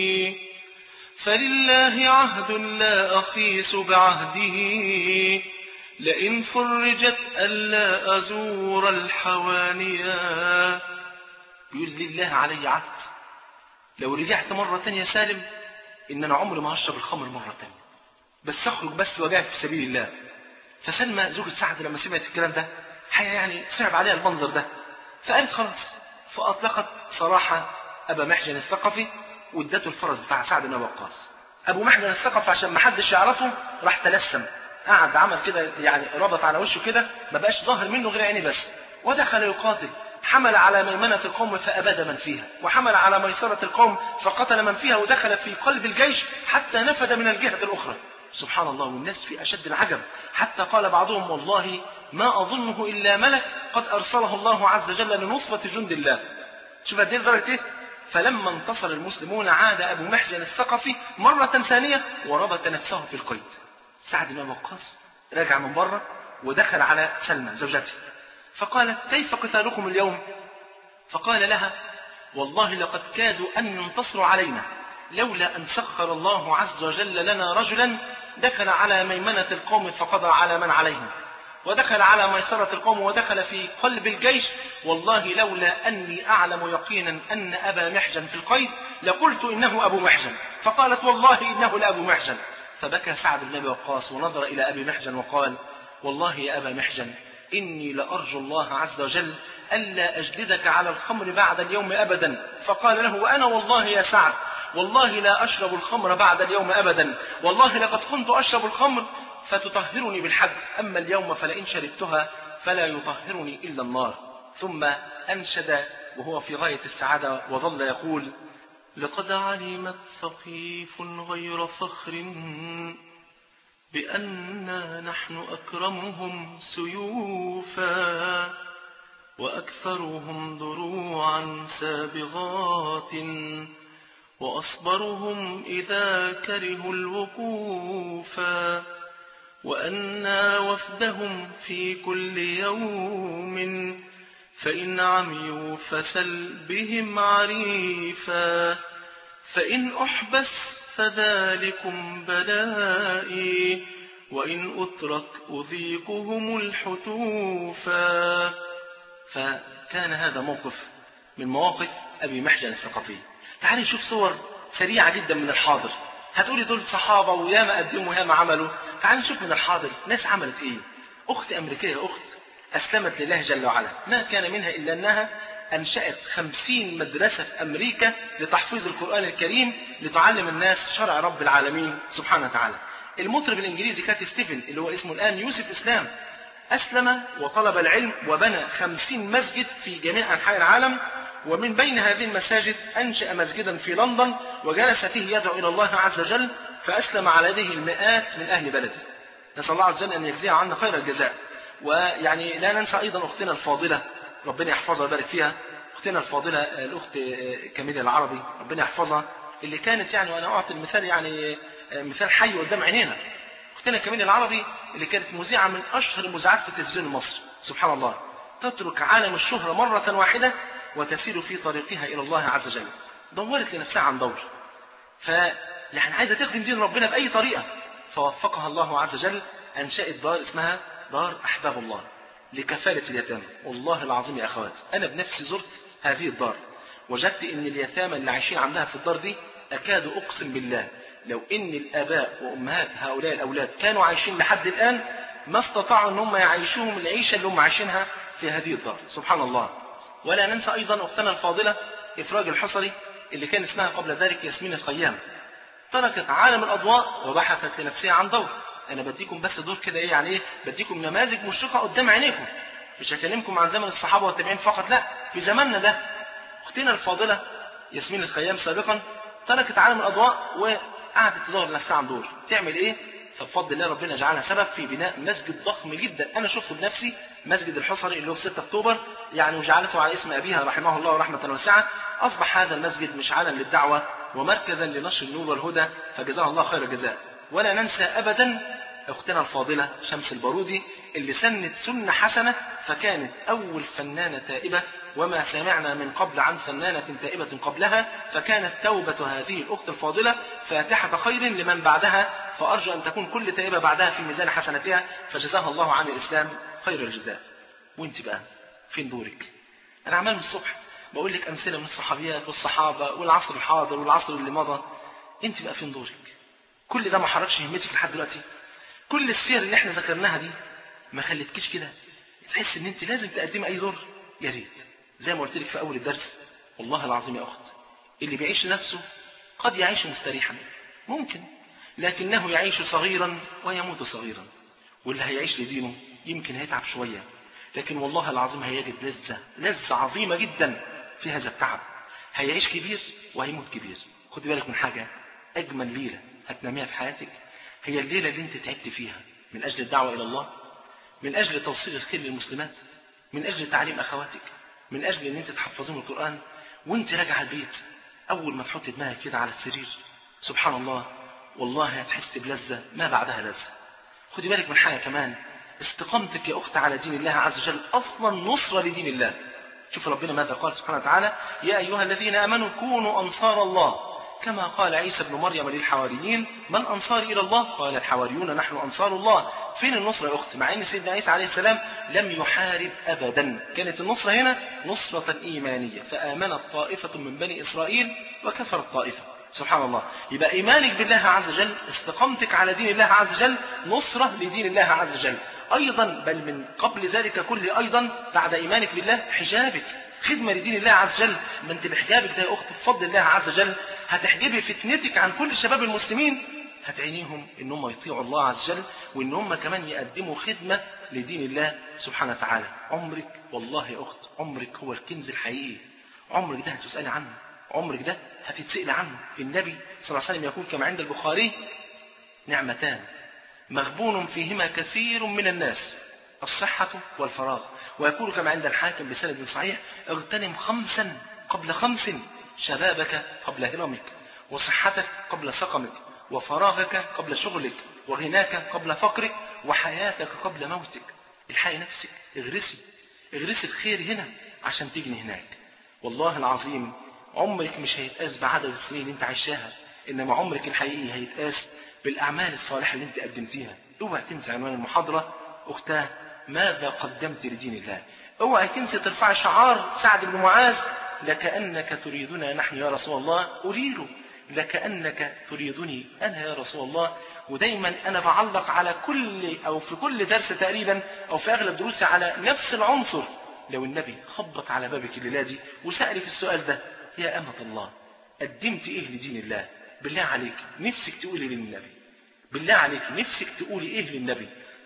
فلله عهد لا أخيس بعهده لئن فرجت ألا أزور الحوانيا يقول لله علي عهد لو رجعت مرة تانية سالم إن أنا عمري ما هشرب الخمر مرة تانية بس أخرج بس وجاهد في سبيل الله فسلمى زوجة سعد لما سمعت الكلام ده حقيقة يعني صعب عليها المنظر ده فقالت خلاص فأطلقت صراحة أبا محجن الثقفي وادته الفرس بتاع سعد بن وقاص أبو محجن الثقفي عشان ما حدش يعرفه راح تلسم قعد عمل كده يعني ربط على وشه كده ما بقاش ظاهر منه غير عيني بس ودخل يقاتل حمل على ميمنة القوم فأباد من فيها وحمل على ميسرة القوم فقتل من فيها ودخل في قلب الجيش حتى نفد من الجهة الأخرى سبحان الله والناس في أشد العجب حتى قال بعضهم والله ما أظنه إلا ملك قد أرسله الله عز وجل لنصرة جند الله شوف قد ايه درجة ايه فلما انتصر المسلمون عاد أبو محجن الثقفي مرة ثانية وربط نفسه في القيد سعد بن وقاص رجع من بره ودخل على سلمى زوجته فقالت كيف قتالكم اليوم فقال لها والله لقد كادوا أن ينتصروا علينا لولا أن سخر الله عز وجل لنا رجلا دخل على ميمنة القوم فقضى على من عليهم ودخل على ميسرة القوم ودخل في قلب الجيش والله لولا أني أعلم يقينا أن أبا محجن في القيد لقلت إنه أبو محجن فقالت والله إنه لأبو محجن فبكى سعد بن أبي وقاص ونظر إلى أبي محجن وقال والله يا أبا محجن إني لأرجو الله عز وجل ألا أجلدك على الخمر بعد اليوم أبدا فقال له وأنا والله يا سعد والله لا أشرب الخمر بعد اليوم أبدا والله لقد كنت أشرب الخمر فتطهرني بالحد أما اليوم فلئن شربتها فلا يطهرني إلا النار ثم أنشد وهو في غاية السعادة وظل يقول لقد علمت ثقيف غير فخر بأننا نحن أكرمهم سيوفا وأكثرهم دروعا سابغات وأصبرهم إذا كرهوا الوقوفا وأنا وفدهم في كل يوم فإن عميوا فسل بهم عريفا فإن أحبس فذلكم بلائي وإن أترك أذيقهم الحتوفا فكان هذا موقف من مواقف أبي محجن الثقفي تعالي نشوف صور سريعة جدا من الحاضر هتقولي دول صحابة وياما قدموا وياما عملوا تعالي نشوف من الحاضر ناس عملت ايه اخت امريكية اخت اسلمت لله جل وعلا ما كان منها الا انها انشأت خمسين مدرسة في امريكا لتحفيظ القرآن الكريم لتعلم الناس شرع رب العالمين سبحانه وتعالى المطرب الانجليزي كات ستيفن اللي هو اسمه الان يوسف اسلام أسلم وطلب العلم وبنى خمسين مسجد في جميع أنحاء العالم ومن بين هذه المساجد أنشأ مسجدا في لندن وجلس فيه يدعو إلى الله عز وجل فأسلم على يده المئات من أهل بلده نسأل الله عز وجل أن يجزيها عنا خير الجزاء ويعني لا ننسى أيضا أختنا الفاضلة ربنا يحفظها ويبارك فيها أختنا الفاضلة الأخت كميلة العربي ربنا يحفظها اللي كانت يعني وأنا أعطي المثال يعني مثال حي قدام عينينا أختنا كميلة العربي اللي كانت مذيعة من أشهر المذيعات في التلفزيون المصري سبحان الله تترك عالم الشهرة مرة واحدة وتسير في طريقها إلى الله عز وجل دورت لنفسها عن دور ف يعني عايزة تخدم دين ربنا بأي طريقة فوفقها الله عز وجل أنشأت دار اسمها دار أحباب الله لكفالة اليتامى والله العظيم يا أخوات أنا بنفسي زرت هذه الدار وجدت أن اليتامى اللي عايشين عندها في الدار دي أكاد أقسم بالله لو أن الآباء وأمهات هؤلاء الأولاد كانوا عايشين لحد الآن ما استطاعوا أن هم يعيشوهم العيشة اللي هم عايشينها في هذه الدار سبحان الله ولا ننسى أيضا أختنا الفاضلة إفراج الحصري اللي كان اسمها قبل ذلك ياسمين الخيام تركت عالم الأضواء وبحثت لنفسها عن دور أنا بديكم بس دور كده إيه يعني إيه بديكم نماذج مشرقة قدام عينيكم مش هكلمكم عن زمن الصحابة والتابعين فقط لا في زماننا ده أختنا الفاضلة ياسمين الخيام سابقا تركت عالم الأضواء وقعدت تدور لنفسها عن دور تعمل إيه فبفضل الله ربنا جعلها سبب في بناء مسجد ضخم جدا انا شفته بنفسي مسجد الحصري اللي هو في 6 اكتوبر يعني وجعلته على اسم ابيها رحمه الله رحمه واسعه اصبح هذا المسجد مشعلا للدعوه ومركزا لنشر النور والهدى فجزاها الله خير الجزاء ولا ننسى ابدا اختنا الفاضله شمس البارودي اللي سنت سنه حسنه فكانت اول فنانه تائبه وما سمعنا من قبل عن فنانة تائبة قبلها فكانت توبة هذه الأخت الفاضلة فاتحة خير لمن بعدها فأرجو أن تكون كل تائبة بعدها في ميزان حسناتها فجزاها الله عن الإسلام خير الجزاء وانت بقى فين دورك أنا عمال من الصبح بقول لك أمثلة من الصحابيات والصحابة والعصر الحاضر والعصر اللي مضى انت بقى فين دورك كل ده ما حركش همتك لحد دلوقتي كل السير اللي احنا ذكرناها دي ما خلتكيش كده تحس ان انت لازم تقدمي اي دور يا ريت زي ما قلت لك في أول الدرس والله العظيم يا أخت اللي بيعيش لنفسه قد يعيش مستريحا ممكن لكنه يعيش صغيرا ويموت صغيرا واللي هيعيش لدينه يمكن هيتعب شوية لكن والله العظيم هيجد لذة لذة عظيمة جدا في هذا التعب هيعيش كبير وهيموت كبير خد بالك من حاجة أجمل ليلة هتناميها في حياتك هي الليلة اللي انت تعبت فيها من أجل الدعوة إلى الله من أجل توصيل الخير للمسلمات من أجل تعليم أخواتك من أجل أن أنت تحفظون القرآن وأنت راجع البيت أول ما تحط دماغك كده على السرير سبحان الله والله هتحس بلذة ما بعدها لذة خدي بالك من حاجة كمان استقامتك يا أخت على دين الله عز وجل أصلا نصرة لدين الله شوف ربنا ماذا قال سبحانه وتعالى يا أيها الذين آمنوا كونوا أنصار الله كما قال عيسى ابن مريم للحواريين من أنصار إلى الله قال الحواريون نحن أنصار الله فين النصرة يا أخت مع أن سيدنا عيسى عليه السلام لم يحارب أبدا كانت النصرة هنا نصرة إيمانية فآمنت طائفة من بني إسرائيل وكفرت طائفة سبحان الله يبقى إيمانك بالله عز وجل استقامتك على دين الله عز وجل نصرة لدين الله عز وجل أيضا بل من قبل ذلك كله أيضا بعد إيمانك بالله حجابك خدمة لدين الله عز وجل ما انت بحجابك ده يا أخت بفضل الله عز وجل هتحجبي فتنتك عن كل شباب المسلمين هتعينيهم ان هم يطيعوا الله عز وجل وان هم كمان يقدموا خدمة لدين الله سبحانه وتعالى عمرك والله يا أخت عمرك هو الكنز الحقيقي عمرك ده هتسألي عنه عمرك ده هتتسأل عنه النبي صلى الله عليه وسلم يقول كما عند البخاري نعمتان مغبون فيهما كثير من الناس الصحة والفراغ ويقول كما عند الحاكم بسند صحيح اغتنم خمسا قبل خمس شبابك قبل هرمك وصحتك قبل سقمك وفراغك قبل شغلك وغناك قبل فقرك وحياتك قبل موتك الحقي نفسك اغرسي اغرسي الخير هنا عشان تجني هناك والله العظيم عمرك مش هيتقاس بعدد السنين اللي انت عايشاها انما عمرك الحقيقي هيتقاس بالاعمال الصالحه اللي انت قدمتيها اوعى تنسى عنوان المحاضره اختاه ماذا قدمت لدين الله اوعى تنسى ترفع شعار سعد بن معاذ لكأنك تريدنا نحن يا رسول الله أريد لكأنك تريدني أنا يا رسول الله ودايما أنا بعلق على كل أو في كل درس تقريبا أو في أغلب دروسي على نفس العنصر لو النبي خبط على بابك الليلة دي وسألك السؤال ده يا أمة الله قدمت إيه لدين الله بالله عليك نفسك تقولي للنبي بالله عليك نفسك تقولي إيه للنبي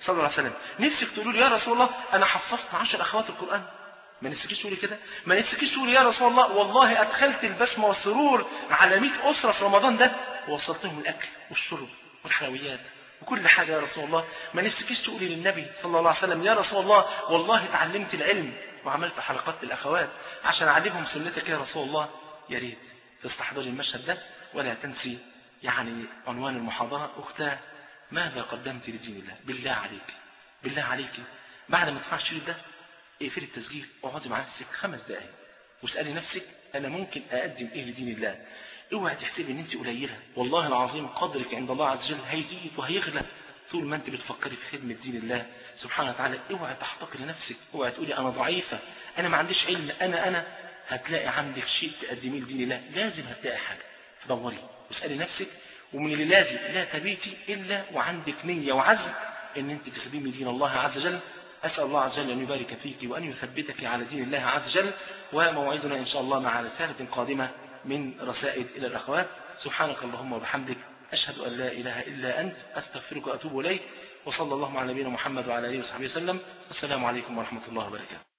صلى الله عليه وسلم نفسك تقولوا لي يا رسول الله انا حفظت عشر اخوات القران ما نفسكيش تقولي كده ما نفسكيش تقولي يا رسول الله والله ادخلت البسمه والسرور على 100 اسره في رمضان ده ووصلت لهم الاكل والشرب والحلويات وكل حاجة يا رسول الله ما نفسكيش تقولي للنبي صلى الله عليه وسلم يا رسول الله والله اتعلمت العلم وعملت حلقات للأخوات عشان أعلمهم سنتك يا رسول الله يا ريت تستحضري المشهد ده ولا تنسي يعني عنوان المحاضرة أختاه ماذا قدمت لدين الله بالله عليك بالله عليك بعد ما تسمع الشريط ده اقفلي التسجيل واقعدي مع نفسك خمس دقايق واسألي نفسك أنا ممكن أقدم إيه لدين الله اوعى تحسبي ان انت قليله والله العظيم قدرك عند الله عز وجل هيزيد وهيغلى طول ما انت بتفكري في خدمه دين الله سبحانه وتعالى اوعى تحتقري نفسك اوعى تقولي انا ضعيفه انا ما عنديش علم انا انا هتلاقي عندك شيء تقدميه لدين الله لازم هتلاقي حاجه تدوري واسالي نفسك ومن الليله دي لا تبيتي الا وعندك نيه وعزم ان انت تخدمي دين الله عز وجل أسأل الله عز وجل أن يبارك فيك وأن يثبتك على دين الله عز وجل وموعدنا إن شاء الله مع رسالة قادمة من رسائل إلى الأخوات سبحانك اللهم وبحمدك أشهد أن لا إله إلا أنت أستغفرك وأتوب إليك وصلى الله على نبينا محمد وعلى آله وصحبه وسلم والسلام عليكم ورحمة الله وبركاته